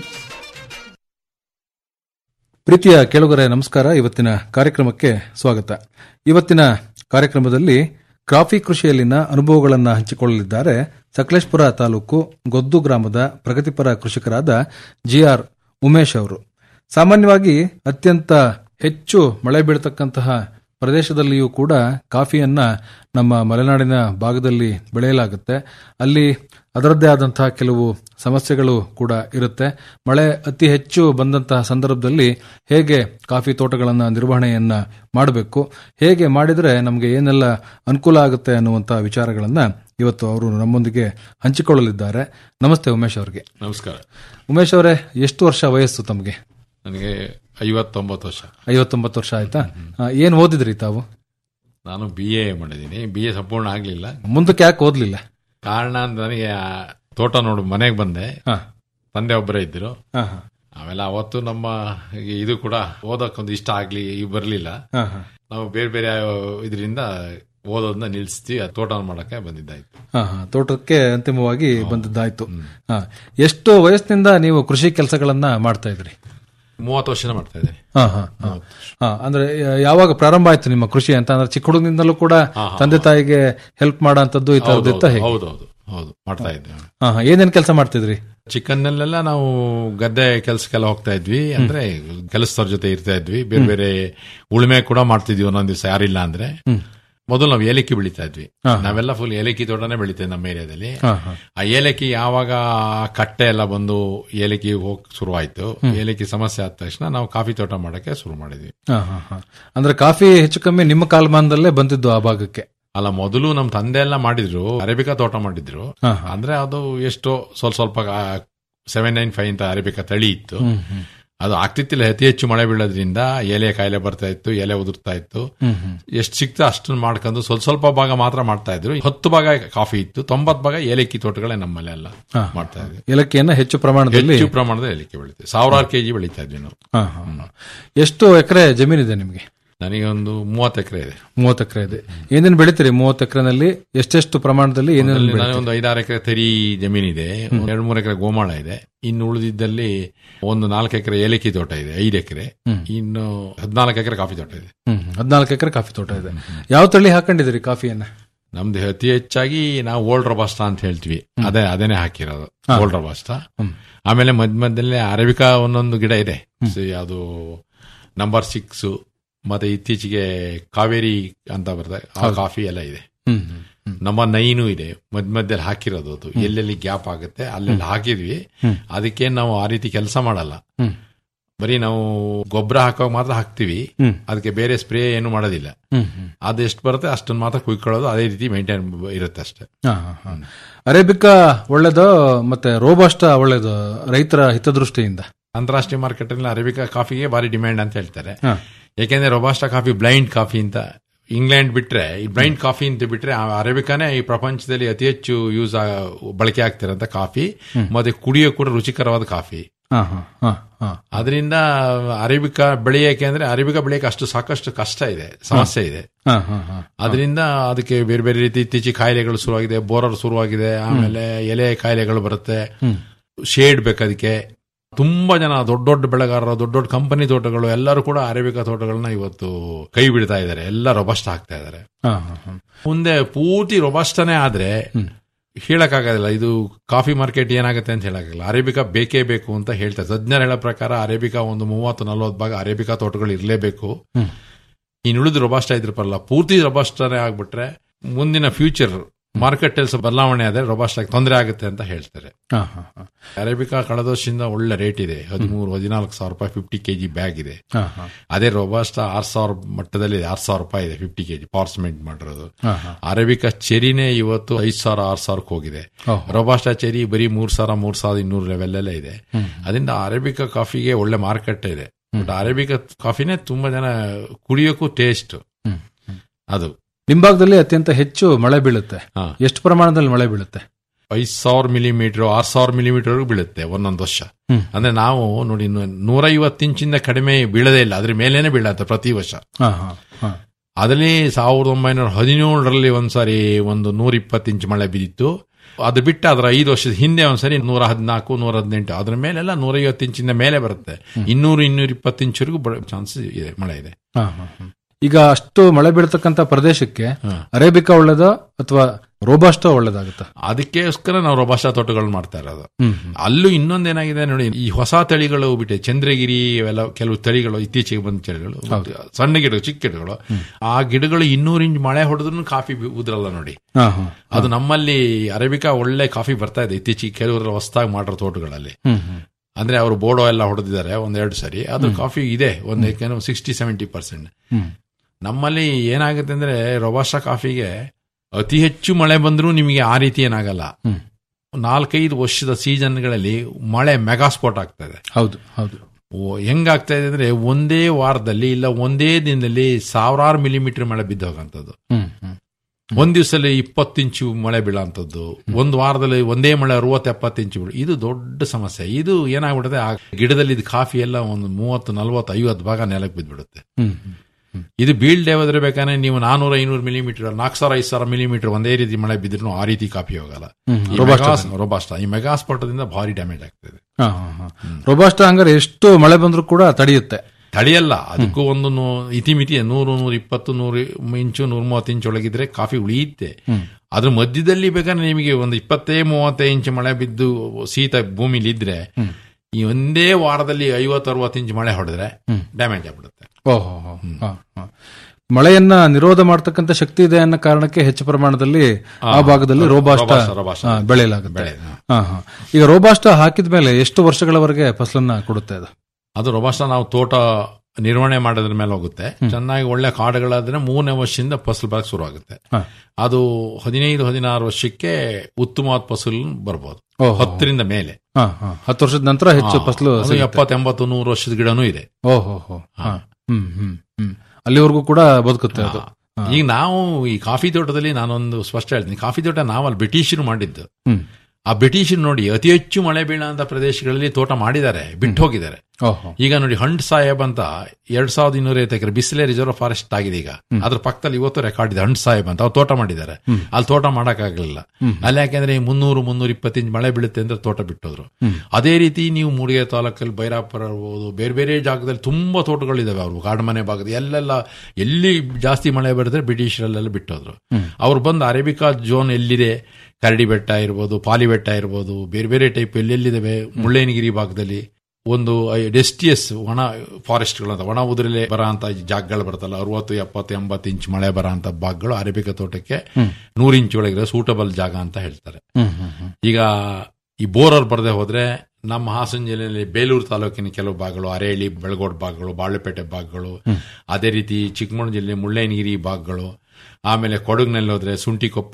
ಪ್ರೀತಿಯ ಕೆಳಗರೆ ನಮಸ್ಕಾರ ಇವತ್ತಿನ ಕಾರ್ಯಕ್ರಮಕ್ಕೆ ಸ್ವಾಗತ ಇವತ್ತಿನ ಕಾರ್ಯಕ್ರಮದಲ್ಲಿ ಕಾಫಿ ಕೃಷಿಯಲ್ಲಿನ ಅನುಭವಗಳನ್ನು ಹಂಚಿಕೊಳ್ಳಲಿದ್ದಾರೆ ಸಕಲೇಶ್ಪುರ ತಾಲೂಕು ಗೊದ್ದು ಗ್ರಾಮದ ಪ್ರಗತಿಪರ ಕೃಷಿಕರಾದ ಜಿಆರ್ ಉಮೇಶ್ ಅವರು ಸಾಮಾನ್ಯವಾಗಿ ಅತ್ಯಂತ ಹೆಚ್ಚು ಮಳೆ ಬೀಳತಕ್ಕಂತಹ ಪ್ರದೇಶದಲ್ಲಿಯೂ ಕೂಡ ಕಾಫಿಯನ್ನ ನಮ್ಮ ಮಲೆನಾಡಿನ ಭಾಗದಲ್ಲಿ ಬೆಳೆಯಲಾಗುತ್ತೆ ಅಲ್ಲಿ ಅದರದ್ದೇ ಆದಂತಹ ಕೆಲವು ಸಮಸ್ಯೆಗಳು ಕೂಡ ಇರುತ್ತೆ ಮಳೆ ಅತಿ ಹೆಚ್ಚು ಬಂದಂತಹ ಸಂದರ್ಭದಲ್ಲಿ ಹೇಗೆ ಕಾಫಿ ತೋಟಗಳನ್ನು ನಿರ್ವಹಣೆಯನ್ನ ಮಾಡಬೇಕು ಹೇಗೆ ಮಾಡಿದರೆ ನಮಗೆ ಏನೆಲ್ಲ ಅನುಕೂಲ ಆಗುತ್ತೆ ಅನ್ನುವಂತಹ ವಿಚಾರಗಳನ್ನ ಇವತ್ತು ಅವರು ನಮ್ಮೊಂದಿಗೆ ಹಂಚಿಕೊಳ್ಳಲಿದ್ದಾರೆ ನಮಸ್ತೆ ಉಮೇಶ್ ಅವರಿಗೆ ನಮಸ್ಕಾರ ಉಮೇಶ್ ಅವರೇ ಎಷ್ಟು ವರ್ಷ ವಯಸ್ಸು ತಮಗೆ ನನಗೆ ಐವತ್ತೊಂಬತ್ತು ವರ್ಷ ಐವತ್ತೊಂಬತ್ತು ವರ್ಷ ಆಯ್ತಾ ಆ, ಏನ್ ಓದಿದ್ರಿ ತಾವು ನಾನು ಬಿ ಎ ಮಾಡಿದ್ದೀನಿ ಬಿ ಎ ಸಂಪೂರ್ಣ ಆಗಲಿಲ್ಲ ಮುಂದಕ್ಕೆ ಯಾಕೆ ಓದ್ಲಿಲ್ಲ ಕಾರಣ ನನಗೆ ಆ ತೋಟ ನೋಡು ಮನೆಗೆ ಬಂದೆ ಹಾ. ತಂದೆ ಒಬ್ಬರೇ ಇದ್ರು ಹಾ, ಹಾ. ಆಮೇಲೆ ಅವತ್ತು ನಮ್ಮ ಇದು ಕೂಡ ಓದಕ್ಕೊಂದು ಇಷ್ಟ ಆಗ್ಲಿ ಬರ್ಲಿಲ್ಲ ಹಾ, ಹಾ. ನಾವು ಬೇರೆ ಬೇರೆ ಇದರಿಂದ ಓದೋದನ್ನ ನಿಲ್ಸ್ತಿ ಆ ತೋಟ ಮಾಡಕ್ಕೆ ಬಂದಿದ್ದಾಯ್ತು ಹಾ, ಹಾ. ತೋಟಕ್ಕೆ ಅಂತಿಮವಾಗಿ ಬಂದದ್ದಾಯ್ತು ಹಾ. ಎಷ್ಟು ವಯಸ್ಸಿನಿಂದ ನೀವು ಕೃಷಿ ಕೆಲಸಗಳನ್ನ ಮಾಡ್ತಾ ಇದ್ರಿ ಮೂವತ್ತು ವರ್ಷ ಮಾಡ್ತಾ ಇದ್ದೀನಿ ಹಾ, ಹಾ, ಹಾ. ಹಾ, ಅಂದ್ರೆ ಯಾ- ಯಾವಾಗ ಪ್ರಾರಂಭ ಆಯ್ತು ನಿಮ್ಮ ಕೃಷಿ ಅಂತ ಅಂದ್ರೆ ಚಿಕ್ಕ ಹುಡುಗನಿಂದಲೂ ಕೂಡ ಹಾ, ಹಾ. ತಂದೆ ತಾಯಿಗೆ ಹೆಲ್ಪ್ ಮಾಡೋಂಥದ್ದು ಈ ತರದ್ದು ಇತ್ತ ಹೇಗೆ ಹೌದೌದು ಹೌದು ಮಾಡ್ತಾ ಇದ್ದೆ ಹಾ, ಹಾ. ಏನೇನ್ ಕೆಲಸ ಮಾಡ್ತಿದ್ರಿ ಚಿಕ್ಕನ್ನಲ್ಲೆಲ್ಲ ನಾವು ಗದ್ದೆ ಕೆಲಸಕ್ಕೆಲ್ಲ ಹೋಗ್ತಾ ಇದ್ವಿ ಅಂದ್ರೆ ಕೆಲಸದವ್ರ ಜೊತೆ ಇರ್ತಾ ಇದ್ವಿ ಬೇರೆ ಬೇರೆ ಉಳುಮೆ ಕೂಡ ಮಾಡ್ತಿದ್ವಿ ಒಂದೊಂದ್ ದಿವಸ ಯಾರಿಲ್ಲ ಅಂದ್ರೆ ಹ್ಮ್. ಮೊದಲು ನಾವು ಏಲಕ್ಕಿ ಬೆಳಿತಾ ಇದ್ವಿ ಹಾ. ನಾವೆಲ್ಲ ಫುಲ್ ಏಲಕ್ಕಿ ತೋಟನೇ ಬೆಳಿತೇವೆ ನಮ್ಮ ಏರಿಯಾದಲ್ಲಿ ಹಾ, ಹಾ. ಆ ಏಲಕ್ಕಿ ಯಾವಾಗ ಕಟ್ಟೆ ಎಲ್ಲ ಬಂದು ಏಲಕ್ಕಿ ಹೋಗ್ ಶುರುವಾಯ್ತು ಏಲಕ್ಕಿ ಸಮಸ್ಯೆ ಆದ ತಕ್ಷಣ ನಾವು ಕಾಫಿ ತೋಟ ಮಾಡಕ್ಕೆ ಶುರು ಮಾಡಿದ್ವಿ ಹಾ, ಹಾ, ಹಾ. ಅಂದ್ರೆ ಕಾಫಿ ಹೆಚ್ಚು ಕಮ್ಮಿ ನಿಮ್ಮ ಕಾಲಮಾನದಲ್ಲೇ ಬಂದಿದ್ದು ಆ ಭಾಗಕ್ಕೆ ಅಲ್ಲ ಮೊದಲು ನಮ್ ತಂದೆ ಎಲ್ಲ ಮಾಡಿದ್ರು ಅರೇಬಿಕಾ ತೋಟ ಮಾಡಿದ್ರು ಹಾ, ಅಂದ್ರೆ ಅದು ಎಷ್ಟೋ ಸ್ವಲ್ಪ ಸ್ವಲ್ಪ ಸೆವೆನ್ ನೈನ್ ಫೈವ್ ಅಂತ ಅರೇಬಿಕಾ ತಳಿ ಇತ್ತು ಹ್ಮ್, ಹ್ಮ್. ಅದು ಆಗ್ತಿತ್ತಿಲ್ಲ ಅತಿ ಹೆಚ್ಚು ಮಳೆ ಬೀಳೋದ್ರಿಂದ ಎಲೆ ಕಾಯಿಲೆ ಬರ್ತಾ ಇತ್ತು ಎಲೆ ಉದುರ್ತಾ ಇತ್ತು ಹ್ಮ್, ಹ್ಮ್. ಎಷ್ಟು ಸಿಕ್ತ ಅಷ್ಟನ್ನು ಮಾಡ್ಕೊಂಡು ಸ್ವಲ್ಪ ಸ್ವಲ್ಪ ಭಾಗ ಮಾತ್ರ ಮಾಡ್ತಾ ಇದ್ರು ಹತ್ತು ಭಾಗ ಕಾಫಿ ಇತ್ತು ತೊಂಬತ್ ಭಾಗ ಏಲಕ್ಕಿ ತೋಟಗಳೇ ನಮ್ಮಲ್ಲಿ ಎಲ್ಲ ಹಾ. ಮಾಡ್ತಾ ಇದ್ವಿ ಏಲಕ್ಕಿಯನ್ನ ಹೆಚ್ಚು ಪ್ರಮಾಣದಲ್ಲಿ ಹೆಚ್ಚು ಪ್ರಮಾಣದ ಏಲಕ್ಕಿ ಬೆಳಿತೀವಿ ಸಾವಿರಾರು ಕೆಜಿ ಬೆಳಿತಾ ಇದ್ವಿ ನಾವು ಹಾ, ಹಾ, ಹಾ. ಎಷ್ಟು ಎಕರೆ ಜಮೀನಿದೆ ನಿಮಗೆ ನನಗೆ ಒಂದು ಮೂವತ್ತು ಎಕರೆ ಇದೆ ಮೂವತ್ತು ಎಕರೆ ಇದೆ ಏನೇನು ಬೆಳಿತೀರಿ ಮೂವತ್ತು ಎಕರೆನಲ್ಲಿ ಎಷ್ಟೆಷ್ಟು ಪ್ರಮಾಣದಲ್ಲಿ ಏನೇನು ಅದ್ರಲ್ಲಿ ಬೆಳಿತೀರಿ? ನನಗೆ ಒಂದು ಐದಾರು ಎಕರೆ ತರಿ ಜಮೀನಿದೆ ಒಂದು ಎರಡು ಮೂರು ಎಕರೆ ಗೋಮಾಳ ಇದೆ ಇನ್ನು ಉಳಿದಿದ್ದಲ್ಲಿ ಒಂದು ನಾಲ್ಕು ಎಕರೆ ಏಲಕ್ಕಿ ತೋಟ ಇದೆ ಐದು ಎಕರೆ ಹ್ಮ್. ಇನ್ನು ಹದಿನಾಲ್ಕು ಎಕರೆ ಕಾಫಿ ತೋಟ ಇದೆ ಹ್ಮ್ ಹದಿನಾಲ್ಕು ಎಕರೆ ಕಾಫಿ ತೋಟ ಇದೆ ಯಾವ ತಳಿ ಹಾಕೊಂಡಿದ್ದೀರಿ ಕಾಫಿಯನ್ನ ನಮ್ದು ಅತಿ ಹೆಚ್ಚಾಗಿ ನಾವು ಓಲ್ಡ್ ರಬಾಸ್ಟಾ ಅಂತ ಹೇಳ್ತೀವಿ ಅದೇ ಅದೇನೆ ಹಾಕಿರೋದು ಹಾ. ಓಲ್ಡ್ ರಬಾಸ್ಟಾ ಹ್ಮ್. ಆಮೇಲೆ ಮಧ್ಯ ಮಧ್ಯದಲ್ಲೇ ಅರೇಬಿಕಾ ಒಂದೊಂದು ಗಿಡ ಇದೆ ಸೊ ಅದು ನಂಬರ್ ಸಿಕ್ಸ್ ಮತ್ತೆ ಇತ್ತೀಚೆಗೆ ಕಾವೇರಿ ಅಂತ ಬರ್ತದೆ ಆ ಹೌದು. ಕಾಫಿ ಎಲ್ಲ ಇದೆ ಹ್ಮ್, ಹ್ಮ್, ಹ್ಮ್. ನಂಬರ್ ನೈನು ಇದೆ ಮಧ್ಯ ಮಧ್ಯದಲ್ಲಿ ಹಾಕಿರೋದು ಅದು ಎಲ್ಲೆಲ್ಲಿ ಗ್ಯಾಪ್ ಆಗುತ್ತೆ ಅಲ್ಲೆಲ್ಲಿ ಹಾಕಿದ್ವಿ ಹ್ಮ್. ಅದಕ್ಕೆ ನಾವು ಆ ರೀತಿ ಕೆಲಸ ಮಾಡಲ್ಲ ಹ್ಮ್. ಬರೀ ನಾವು ಗೊಬ್ಬರ ಹಾಕುವಾಗ ಮಾತ್ರ ಹಾಕ್ತಿವಿ ಹ್ಮ್. ಅದಕ್ಕೆ ಬೇರೆ ಸ್ಪ್ರೇ ಏನು ಮಾಡೋದಿಲ್ಲ ಹ್ಮ್, ಹ್ಮ್. ಅದು ಎಷ್ಟು ಬರುತ್ತೆ ಅಷ್ಟನ್ನು ಮಾತ್ರ ಕುಯ್ಕೊಳ್ಳೋದು ಅದೇ ರೀತಿ ಮೇಂಟೈನ್ ಇರುತ್ತೆ ಅಷ್ಟೇ ಹಾ, ಹಾ, ಹಾ. ಅರೇಬಿಕಾ ಒಳ್ಳೇದು ಮತ್ತೆ ರೋಬಸ್ಟ ಒಳ್ಳೇದು ರೈತರ ಹಿತದೃಷ್ಟಿಯಿಂದ ಅಂತಾರಾಷ್ಟ್ರೀಯ ಮಾರ್ಕೆಟ್ ಅಲ್ಲಿ ಅರೇಬಿಕಾ ಕಾಫಿಗೆ ಭಾರಿ ಡಿಮ್ಯಾಂಡ್ ಅಂತ ಹೇಳ್ತಾರೆ ಹಾ. ಯಾಕೆಂದ್ರೆ ರೊಬಾಸ್ಟಾ ಕಾಫಿ ಬ್ಲೈಂಡ್ ಕಾಫಿ ಅಂತ ಇಂಗ್ಲೆಂಡ್ ಬಿಟ್ರೆ ಈ ಬ್ಲೈಂಡ್ ಕಾಫಿ ಅಂತ ಬಿಟ್ರೆ ಆ ಅರೇಬಿಕಾನೇ ಈ ಪ್ರಪಂಚದಲ್ಲಿ ಅತಿ ಹೆಚ್ಚು ಯೂಸ್ ಬಳಕೆ ಆಗ್ತಿರೋಂಥ ಕಾಫಿ ಮತ್ತೆ ಕುಡಿಯೋ ಕೂಡ ರುಚಿಕರವಾದ ಕಾಫಿ ಹಾ, ಹಾ, ಹಾ, ಹಾ. ಅದರಿಂದ ಅರೇಬಿಕಾ ಬೆಳೆಯಕ್ಕೆ ಅಂದ್ರೆ ಅರೇಬಿಕಾ ಬೆಳೆಯಕ್ಕೆ ಅಷ್ಟು ಸಾಕಷ್ಟು ಕಷ್ಟ ಇದೆ ಸಮಸ್ಯೆ ಇದೆ ಹಾ, ಹಾ, ಹಾ. ಅದರಿಂದ ಅದಕ್ಕೆ ಬೇರೆ ಬೇರೆ ರೀತಿ ಇತ್ತೀಚೆಗೆ ಕಾಯಿಲೆಗಳು ಶುರುವಾಗಿದೆ ಬೋರರ್ ಶುರುವಾಗಿದೆ ಆಮೇಲೆ ಎಲೆ ಕಾಯಿಲೆಗಳು ಬರುತ್ತೆ ಹ್ಮ್. ಶೇಡ್ ಬೇಕು ಅದಕ್ಕೆ ತುಂಬಾ ಜನ ದೊಡ್ಡ ದೊಡ್ಡ ಬೆಳೆಗಾರರು ದೊಡ್ಡ ದೊಡ್ಡ ಕಂಪನಿ ತೋಟಗಳು ಎಲ್ಲರೂ ಕೂಡ ಅರೇಬಿಕಾ ತೋಟಗಳನ್ನ ಇವತ್ತು ಕೈ ಬಿಡ್ತಾ ಇದ್ದಾರೆ ಎಲ್ಲ ರೊಬಸ್ಟ್ ಹಾಕ್ತಾ ಇದ್ದಾರೆ ಹಾ, ಹಾ, ಹಾ. ಮುಂದೆ ಪೂರ್ತಿ ರೊಬಸ್ಟನೇ ಆದ್ರೆ ಹೇಳಕ್ಕಾಗೋದಿಲ್ಲ ಇದು ಕಾಫಿ ಮಾರ್ಕೆಟ್ ಏನಾಗುತ್ತೆ ಅಂತ ಹೇಳಕ್ಕಾಗಲ್ಲ ಅರೇಬಿಕಾ ಬೇಕೇ ಬೇಕು ಅಂತ ಹೇಳ್ತಾರೆ ತಜ್ಞರು ಹೇಳೋ ಪ್ರಕಾರ ಅರೇಬಿಕಾ ಒಂದು ಮೂವತ್ತು ನಲ್ವತ್ತು ಭಾಗ ಅರೇಬಿಕಾ ತೋಟಗಳು ಇರಲೇಬೇಕು ಹ್ಮ್. ಇನ್ನು ಉಳಿದು ರೊಬಾಸ್ಟ ಇದ್ರ ಪರಲ್ಲ ಪೂರ್ತಿ ರೊಬಾಸ್ಟನೇ ಆಗ್ಬಿಟ್ರೆ ಮುಂದಿನ ಫ್ಯೂಚರ್ ಮಾರ್ಕೆಟ್ ಸ್ವಲ್ಪ ಬದಲಾವಣೆ ಆದ್ರೆ ರೊಬಾಸ್ಟ ತೊಂದರೆ ಆಗುತ್ತೆ ಅಂತ ಹೇಳ್ತಾರೆ ಹಾ, ಹಾ, ಹಾ. ಅರೇಬಿಕಾ ಕಳೆದ ವರ್ಷದಿಂದ ಒಳ್ಳೆ ರೇಟ್ ಇದೆ ಹದಿಮೂರು ಹದಿನಾಲ್ಕು ಸಾವಿರ ರೂಪಾಯಿ ಫಿಫ್ಟಿ ಕೆಜಿ ಬ್ಯಾಗ್ ಇದೆ ಹಾ, ಹಾ. ಅದೇ ರೊಬಾಸ್ಟ ಆರ್ ಸಾವಿರ ಮಟ್ಟದಲ್ಲಿ ಆರ್ ಸಾವಿರ ರೂಪಾಯಿ ಇದೆ ಫಿಫ್ಟಿ ಕೆಜಿ ಪಾರ್ಸ್ಮೆಂಟ್ ಮಾಡಿರೋದು ಹಾ, ಹಾ. ಅರೇಬಿಕಾ ಚೆರಿನೇ ಇವತ್ತು ಐದ್ ಸಾವಿರ ಆರ್ ಸಾವಿರಕ್ಕೆ ಹೋಗಿದೆ ಓಹೋ. ರೊಬಾಸ್ಟಾ ಚೆರಿ ಬರೀ ಮೂರ್ ಸಾವಿರ ಮೂರ್ ಸಾವಿರದ ಇನ್ನೂರು ಲೆವೆಲ್ ಎಲ್ಲ ಇದೆ ಹ್ಮ್. ಅದರಿಂದ ಅರೇಬಿಕಾ ಕಾಫಿಗೆ ಒಳ್ಳೆ ಮಾರ್ಕೆಟ್ ಇದೆ ಬಟ್ ಅರೇಬಿಕಾ ಕಾಫಿನೇ ತುಂಬಾ ಜನ ಕುಡಿಯೋಕ್ಕೂ ಟೇಸ್ಟ್ ಹ್ಮ್. ಅದು ನಿಮ್ ಭಾಗದಲ್ಲಿ ಅತ್ಯಂತ ಹೆಚ್ಚು ಮಳೆ ಬೀಳುತ್ತೆ ಹಾ. ಎಷ್ಟು ಪ್ರಮಾಣದಲ್ಲಿ ಮಳೆ ಬೀಳುತ್ತೆ ಐದ್ ಸಾವಿರ ಮಿಲಿಮೀಟರ್ ಆರ್ ಸಾವಿರ ಮಿಲಿಮೀಟರ್ ಬೀಳುತ್ತೆ ಒಂದೊಂದು ವರ್ಷ ಹ್ಮ್. ಅಂದ್ರೆ ನಾವು ನೋಡಿ ನೂರೈವತ್ತು ಇಂಚಿಂದ ಕಡಿಮೆ ಬೀಳದೇ ಇಲ್ಲ ಅದ್ರ ಮೇಲೇನೆ ಬೀಳತ್ತೆ ಪ್ರತಿ ವರ್ಷ ಹಾ, ಹಾ, ಹಾ. ಅದರಲ್ಲಿ ಸಾವಿರದ ಒಂಬೈನೂರ ಹದಿನೇಳರಲ್ಲಿ ಒಂದ್ಸಾರಿ ಒಂದು ನೂರ ಇಪ್ಪತ್ತು ಇಂಚು ಮಳೆ ಬಿದ್ದಿತ್ತು ಅದು ಬಿಟ್ಟು ಅದರ ಐದು ವರ್ಷದ ಹಿಂದೆ ಒಂದ್ಸರಿ ನೂರ ಹದಿನಾಲ್ಕು ನೂರ ಹದಿನೆಂಟು ಅದ್ರ ಮೇಲೆಲ್ಲ ನೂರ ಐವತ್ತು ಇಂಚಿಂದ ಮೇಲೆ ಬರುತ್ತೆ ಇನ್ನೂರು ಇನ್ನೂರ ಇಪ್ಪತ್ತು ಇಂಚವರೆಗೂ ಚಾನ್ಸಸ್ ಇದೆ ಮಳೆ ಇದೆ ಹಾ, ಹಾ, ಹಾ. ಈಗ ಅಷ್ಟು ಮಳೆ ಬೀಳ್ತಕ್ಕಂತ ಪ್ರದೇಶಕ್ಕೆ ಅರೇಬಿಕಾ ಒಳ್ಳೇದೋ ಅಥವಾ ರೋಬಾಸ್ಟೋ ಒಳ್ಳೇದಾಗುತ್ತಾ ಅದಕ್ಕೋಸ್ಕರ ನಾವು ರೊಬಾಸ್ಟಾ ತೋಟಗಳು ಮಾಡ್ತಾ ಇರೋದು ಹ್ಮ್, ಅಲ್ಲೂ ಇನ್ನೊಂದೇನಾಗಿದೆ ನೋಡಿ ಈ ಹೊಸ ತಳಿಗಳು ಬಿಟ್ಟೆ ಚಂದ್ರಗಿರಿ ಇವೆಲ್ಲ ಕೆಲವು ತಳಿಗಳು ಇತ್ತೀಚೆಗೆ ಬಂದ ತಳಿಗಳು ಸಣ್ಣ ಗಿಡಗಳು ಚಿಕ್ಕ ಗಿಡಗಳು ಆ ಗಿಡಗಳು ಇನ್ನೂರು ಇಂಚ್ ಮಳೆ ಹೊಡೆದ್ರು ಕಾಫಿ ಬಿ- ಉದ್ರಲ್ಲ ನೋಡಿ ಹಾ, ಹಾ. ಅದು ನಮ್ಮಲ್ಲಿ ಅರೇಬಿಕಾ ಒಳ್ಳೆ ಕಾಫಿ ಬರ್ತಾ ಇದೆ ಇತ್ತೀಚೆಗೆ ಕೆಲವರು ಹೊಸದಾಗಿ ಮಾಡಿರೋ ತೋಟಗಳಲ್ಲಿ ಹ್ಮ್, ಹ್ಮ್. ಅಂದ್ರೆ ಅವರು ಬೋಡೋ ಎಲ್ಲ ಹೊಡೆದಿದ್ದಾರೆ ಒಂದೆರಡು ಸರಿ ಅದು ಕಾಫಿ ಇದೆ ಒಂದು ಸಿಕ್ಸ್ಟಿ ಸೆವೆಂಟಿ ಪರ್ಸೆಂಟ್ ಹ್ಮ್. ನಮ್ಮಲ್ಲಿ ಏನಾಗುತ್ತೆ ಅಂದ್ರೆ ರೊಬಾಸ್ಟಾ ಕಾಫಿಗೆ ಅತಿ ಹೆಚ್ಚು ಮಳೆ ಬಂದರೂ ನಿಮಗೆ ಆ ರೀತಿ ಏನಾಗಲ್ಲ ಹ್ಮ್. ನಾಲ್ಕೈದು ವರ್ಷದ ಸೀಸನ್ಗಳಲ್ಲಿ ಮಳೆ ಮೆಗಾಸ್ಪಾಟ್ ಆಗ್ತಾ ಇದೆ ಹೌದು ಹೌದು ಓ, ಹೆಂಗಾಗ್ತಾ ಇದೆ ಅಂದ್ರೆ ಒಂದೇ ವಾರದಲ್ಲಿ ಇಲ್ಲ ಒಂದೇ ದಿನದಲ್ಲಿ ಸಾವಿರಾರು ಮಿಲಿಮೀಟರ್ ಮಳೆ ಬಿದ್ದು ಹೋಗಂತದ್ದು ಹ್ಮ್, ಹ್ಮ್. ಒಂದ್ ದಿವಸದಲ್ಲಿ ಇಪ್ಪತ್ತು ಇಂಚು ಮಳೆ ಬೀಳಂತದ್ದು ಒಂದು ವಾರದಲ್ಲಿ ಒಂದೇ ಮಳೆ ಅರವತ್ತು ಎಪ್ಪತ್ತು ಇಂಚು ಬೀಳು ಇದು ದೊಡ್ಡ ಸಮಸ್ಯೆ ಇದು ಏನಾಗ್ಬಿಡುತ್ತೆ ಆ ಗಿಡದಲ್ಲಿ ಇದು ಕಾಫಿ ಎಲ್ಲ ಒಂದು ಮೂವತ್ತು ನಲ್ವತ್ತು ಐವತ್ತು ಭಾಗ ನೆಲಕ್ಕೆ ಬಿದ್ದ್ಬಿಡುತ್ತೆ ಹ್ಮ್ ಇದು ಬೀಳ್ದೆ ಹೋದ್ರೆ ಬೇಕಾದ್ರೆ ನೀವು ನಾನೂರ ಐನೂರು ಮಿಲಿಮೀಟರ್ ನಾಲ್ಕು ಸಾವಿರ ಐದು ಸಾವಿರ ಮಿಲಿಮೀಟರ್ ಒಂದೇ ರೀತಿ ಮಳೆ ಬಿದ್ರೂ ಆ ರೀತಿ ಕಾಫಿ ಹೋಗಲ್ಲ ಹ್ಮ್. ಈ Robusta ಮೆಗಾಸ್- ದಿಂದ. Robusta. ಈ ಮೆಗಾಸ್ಪೋಟದಿಂದ ಭಾರಿ ಡ್ಯಾಮೇಜ್ ಆಗ್ತದೆ ಹಾ, ಹಾ, ಹಾ. ರೊಬಾಸ್ಟ ಹಂಗಾರೆ ಎಷ್ಟು ಮಳೆ ಬಂದ್ರೂ ಕೂಡ ತಡೆಯುತ್ತೆ ತಡೆಯಲ್ಲ ಅದಕ್ಕೂ ಒಂದು ನೂ- ಇತಿಮಿತಿ ನೂರು ನೂರ ಇಪ್ಪತ್ತು ನೂರು ಇಂಚು ನೂರ ಮೂವತ್ತು ಇಂಚು ಒಳಗಿದ್ರೆ ಕಾಫಿ ಉಳಿಯುತ್ತೆ ಹ್ಮ್. ಅದ್ರ ಮಧ್ಯದಲ್ಲಿ ಬೇಕಾದ್ರೆ ನಿಮಗೆ ಒಂದು ಇಪ್ಪತ್ತೇ ಮೂವತ್ತೇ ಇಂಚು ಮಳೆ ಬಿದ್ದು ಶೀತ ಭೂಮಿಲಿ ಇದ್ರೆ ಹ್ಮ್. ಈ ಒಂದೇ ವಾರದಲ್ಲಿ ಐವತ್ತು ಅರವತ್ತು ಇಂಚು ಮಳೆ ಹೊಡೆದ್ರೆ ಹ್ಮ್. ಡ್ಯಾಮೇಜ್ ಆಗ್ಬಿಡುತ್ತೆ ಓಹೋ ಹೋ. ಹಾ, ಹಾ. ಮಳೆಯನ್ನ ನಿರೋಧ ಮಾಡತಕ್ಕಂತ ಶಕ್ತಿ ಇದೆ ಅನ್ನೋ ಕಾರಣಕ್ಕೆ ಹೆಚ್ಚು ಪ್ರಮಾಣದಲ್ಲಿ ಆ ಹಾ, ಭಾಗದಲ್ಲಿ ರೋ- ರೋಬಾಸ್ಟ ರೋಬಾಸ್ಟ, ರೋಬಾಸ್ಟ. ಹಾ, ಬೆಳೆಯಲಾಗುತ್ತೆ ಬೆಳೆ, ಹಾ. ಹಾ, ಹಾ. ಈಗ ರೋಬಾಸ್ಟ ಹಾಕಿದ ಮೇಲೆ ಎಷ್ಟು ವರ್ಷಗಳವರೆಗೆ ಫಸಲನ್ನ ಕೊಡುತ್ತೆ ಅದು ಅದು ರೊಬಾಸ್ಟ ನಾವು ತೋಟ ನಿರ್ವಹಣೆ ಮಾಡೋದ್ರ ಮೇಲೆ ಹೋಗುತ್ತೆ ಚೆನ್ನಾಗಿ ಒಳ್ಳೆ ಕಾಡುಗಳಾದ್ರೆ ಮೂರನೇ ವರ್ಷದಿಂದ ಫಸಲು ಬರಕ್ ಶುರು ಆಗುತ್ತೆ ಹಾ. ಅದು ಹದಿನೈದು ಹದಿನಾರು ವರ್ಷಕ್ಕೆ ಉತ್ತಮವಾದ ಫಸಲು ಬರ್ಬೋದು ಓಹೋ. ಹತ್ತರಿಂದ ಮೇಲೆ ಹಾ, ಹಾ. ಹತ್ತು ವರ್ಷದ ನಂತರ ಹೆಚ್ಚು ಹಾ, ಫಸಲು ಅದು ಸಿಗುತ್ತೆ. ಎಪ್ಪತ್ತು ಎಂಬತ್ತು ನೂರು ವರ್ಷದ ಗಿಡನೂ ಇದೆ ಓಹೋ ಹೋ. ಹಾ. ಹ್ಮ್ ಹ್ಮ್ ಹ್ಮ್ ಅಲ್ಲಿವರೆಗೂ ಕೂಡ ಬದುಕುತ್ತೆ ಅದು ಹಾ. ಈಗ ನಾವು ಈ ಕಾಫಿ ತೋಟದಲ್ಲಿ ನಾನೊಂದು ಸ್ಪಷ್ಟ ಹೇಳ್ತೀನಿ ಕಾಫಿ ತೋಟ ನಾವಲ್ಲಿ ಬ್ರಿಟಿಷರು ಮಾಡಿದ್ದು ಹ್ಮ್. ಆ ಬ್ರಿಟಿಷರು ನೋಡಿ ಅತಿ ಹೆಚ್ಚು ಮಳೆ ಬೀಳಂತ ಪ್ರದೇಶಗಳಲ್ಲಿ ತೋಟ ಮಾಡಿದ್ದಾರೆ ಬಿಟ್ಟು ಹೋಗಿದ್ದಾರೆ ಓಹೋ ಈಗ ನೋಡಿ ಹಂಟ್ ಸಾಹೇಬ್ ಅಂತ ಎರಡ್ ಸಾವಿರದ ಇನ್ನೂರ ಎಕರೆ ಬಿಸಿಲೆ ರಿಸರ್ವ್ ಫಾರೆಸ್ಟ್ ಆಗಿದೆ ಈಗ ಅದ್ರ ಪಕ್ಕದಲ್ಲಿ ಇವತ್ತು ರೆಕಾರ್ಡ್ ಇದೆ ಹಂಟ್ ಸಾಹೇಬ್ ಅಂತ ಅವ್ರು ತೋಟ ಮಾಡಿದ್ದಾರೆ ಹ್ಮ್. ಅಲ್ಲಿ ತೋಟ ಮಾಡಕ್ಕಾಗಲಿಲ್ಲ ಹ್ಮ್. ಅಲ್ಲಿ ಯಾಕೆಂದ್ರೆ ಈ ಮುನ್ನೂರು ಮುನ್ನೂರ ಇಪ್ಪತ್ತಿಂಚು ಮಳೆ ಬೀಳುತ್ತೆ ಅಂದ್ರೆ ತೋಟ ಬಿಟ್ಟೋದ್ರು ಹ್ಮ್. ಅದೇ ರೀತಿ ನೀವು ಮೂಡಿಗೆ ತಾಲೂಕಲ್ಲಿ ಬೈರಾಪುರ ಇರ್ಬೋದು ಬೇರೆ ಬೇರೆ ಜಾಗದಲ್ಲಿ ತುಂಬಾ ತೋಟಗಳಿದಾವೆ ಅವರು ಕಾಡುಮನೆ ಭಾಗದ ಎಲ್ಲೆಲ್ಲ ಎಲ್ಲಿ ಜಾಸ್ತಿ ಮಳೆ ಬರೆದ್ರೆ ಬ್ರಿಟಿಷರಲ್ಲೆಲ್ಲ ಬಿಟ್ಟೋದ್ರು ಹ್ಮ್. ಅವ್ರು ಬಂದು ಅರೇಬಿಕಾ ಝೋನ್ ಎಲ್ಲಿದೆ ಕರಡಿ ಬೆಟ್ಟ ಇರ್ಬೋದು ಪಾಲಿ ಬೆಟ್ಟ ಇರ್ಬೋದು ಬೇರೆ ಬೇರೆ ಟೈಪ್ ಎಲ್ಲೆಲ್ಲಿದ್ದಾವೆ ಮುಳ್ಳಯ್ಯನಗಿರಿ ಭಾಗದಲ್ಲಿ ಒಂದು ಡೆಸ್ಟಿಯಸ್ ಒಣ ಫಾರೆಸ್ಟ್ಗಳಂತ ಒಣ ಉದುರಲೆ ಬರ ಅಂತ ಜಾಗಗಳು ಬರ್ತಲ್ಲ ಅರವತ್ತು ಎಪ್ಪತ್ತು ಎಂಬತ್ತು ಇಂಚ್ ಮಳೆ ಬರ ಅಂತ ಭಾಗಗಳು ಅರೇಬಿಕಾ ತೋಟಕ್ಕೆ ಹ್ಮ್. ನೂರು ಇಂಚ್ ಒಳಗಿರೋ ಸೂಟಬಲ್ ಜಾಗ ಅಂತ ಹೇಳ್ತಾರೆ ಹ್ಮ್ ಹ್ಮ್ ಹ್ಮ್ ಈಗ ಈ ಬೋರರ್ ಬರದೆ ಹೋದ್ರೆ ನಮ್ಮ ಹಾಸನ ಜಿಲ್ಲೆಯಲ್ಲಿ ಬೇಲೂರು ತಾಲೂಕಿನ ಕೆಲವು ಭಾಗಗಳು ಅರೇಳಿ ಬೆಳಗೋಡ್ ಭಾಗಗಳು ಬಾಳುಪೇಟೆ ಭಾಗಗಳು ಹ್ಮ್. ಅದೇ ರೀತಿ ಚಿಕ್ಕಮಗಳೂರು ಜಿಲ್ಲೆ ಮುಳ್ಳಯ್ಯನಗಿರಿ ಭಾಗಗಳು ಆಮೇಲೆ ಕೊಡಗಿನಲ್ಲಿ ಹೋದ್ರೆ ಸುಂಟಿಕೊಪ್ಪ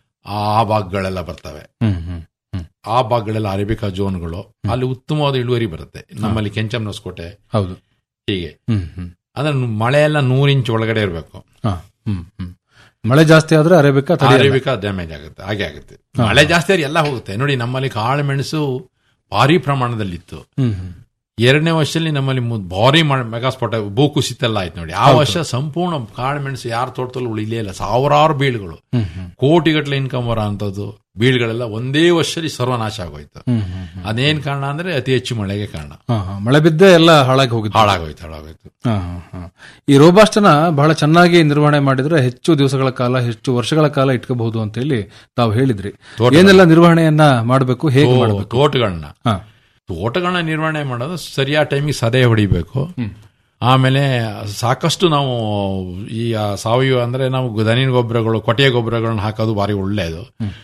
ಆ ಭಾಗಗಳೆಲ್ಲ ಬರ್ತವೆ ಹ್ಮ್ ಹ್ಮ್ ಹ್ಮ್ ಆ ಭಾಗಗಳೆಲ್ಲ ಅರೇಬಿಕಾ ಝೋನ್ಗಳು ಅಲ್ಲಿ ಉತ್ತಮವಾದ ಇಳುವರಿ ಬರುತ್ತೆ ನಮ್ಮಲ್ಲಿ ಕೆಂಚಮ್ಮನಸ್ಕೋಟೆ ಹೌದು ಹೀಗೆ ಹ್ಮ್ ಹ್ಮ್ ಅಂದ್ರೆ ಮಳೆ ಎಲ್ಲ ನೂರು ಇಂಚ್ ಒಳಗಡೆ ಇರಬೇಕು ಹಾ, ಹ್ಮ್ ಹ್ಮ್ ಮಳೆ ಜಾಸ್ತಿ ಆದ್ರೆ ಅರೇಬಿಕಾ ತಡೆಯಲ್ಲ. ಅರೇಬಿಕಾ ಡ್ಯಾಮೇಜ್ ಆಗುತ್ತೆ ಹಾಗೆ ಆಗುತ್ತೆ ಮಳೆ ಜಾಸ್ತಿ ಆದ್ರೆ ಎಲ್ಲ ಹೋಗುತ್ತೆ ನೋಡಿ ನಮ್ಮಲ್ಲಿ ಕಾಳು ಮೆಣಸು ಭಾರಿ ಪ್ರಮಾಣದಲ್ಲಿತ್ತು ಹ್ಮ್ ಹ್ಮ್ ಎರಡನೇ ವರ್ಷದಲ್ಲಿ ನಮ್ಮಲ್ಲಿ ಮು- ಭಾರಿ ಮಳೆ ಮೆಗಾಸ್ಫೋಟ ಭೂಕುಸಿತ ಎಲ್ಲ ಆಯ್ತು ನೋಡಿ ಆ ಹೌದು. ವರ್ಷ ಸಂಪೂರ್ಣ ಕಾಳು ಮೆಣಸು ಯಾರ ತೋಟದಲ್ಲಿ ಉಳಿಲೇ ಇಲ್ಲ ಸಾವಿರಾರು ಬೀಳುಗಳು ಹ್ಮ್ ಹ್ಮ್ ಕೋಟಿಗಟ್ಟಲೆ ಇನ್ಕಮ್ ಬರೋ ಅಂತದ್ದು ಬೀಳುಗಳೆಲ್ಲ ಒಂದೇ ವರ್ಷದಲ್ಲಿ ಸರ್ವನಾಶ ಆಗೋಯ್ತು ಹ್ಮ್ ಹ್ಮ್ ಹ್ಮ್. ಅದೇನ್ ಕಾರಣ ಅಂದ್ರೆ ಅತಿ ಹೆಚ್ಚು ಮಳೆಗೆ ಕಾರಣ ಹಾ, ಹಾ. ಮಳೆ ಬಿದ್ದೆ ಎಲ್ಲ ಹಾಳಾಗಿ ಹೋಗಿತ್ತು ಹಾಳಾಗೋಯ್ತು ಹಾಳಾಗೋಯ್ತು ಹಾ, ಹಾ, ಹಾ. ಈ ರೋಬಾಸ್ಟನ ಬಹಳ ಚೆನ್ನಾಗಿ ನಿರ್ವಹಣೆ ಮಾಡಿದ್ರೆ ಹೆಚ್ಚು ದಿವಸಗಳ ಕಾಲ ಹೆಚ್ಚು ವರ್ಷಗಳ ಕಾಲ ಇಟ್ಕೋಬಹುದು ಅಂತ ಹೇಳಿ ತಾವು ಹೇಳಿದ್ರಿ ತೋಟಗಳನ್ನ. ಏನೆಲ್ಲ ನಿರ್ವಹಣೆಯನ್ನ ಮಾಡಬೇಕು ಹೇಗೆ ತೋ- ಮಾಡಬೇಕು ತೋಟಗಳನ್ನ ಹಾ. ತೋಟಗಳನ್ನ ನಿರ್ವಹಣೆ ಮಾಡೋದು ಸರಿಯಾದ ಟೈಮಿಗೆ ಸದೆ ಹೊಡಿಬೇಕು ಹ್ಮ್. ಆಮೇಲೆ ಸಾಕಷ್ಟು ನಾವು ಈ ಆ ಸಾವಯವ ಅಂದ್ರೆ ನಾವು ದನಿನ ಗೊಬ್ಬರಗಳು ಕೊಟ್ಟಿಗೆ ಗೊಬ್ಬರಗಳನ್ನ ಹಾಕೋದು ಭಾರಿ ಒಳ್ಳೆಯದು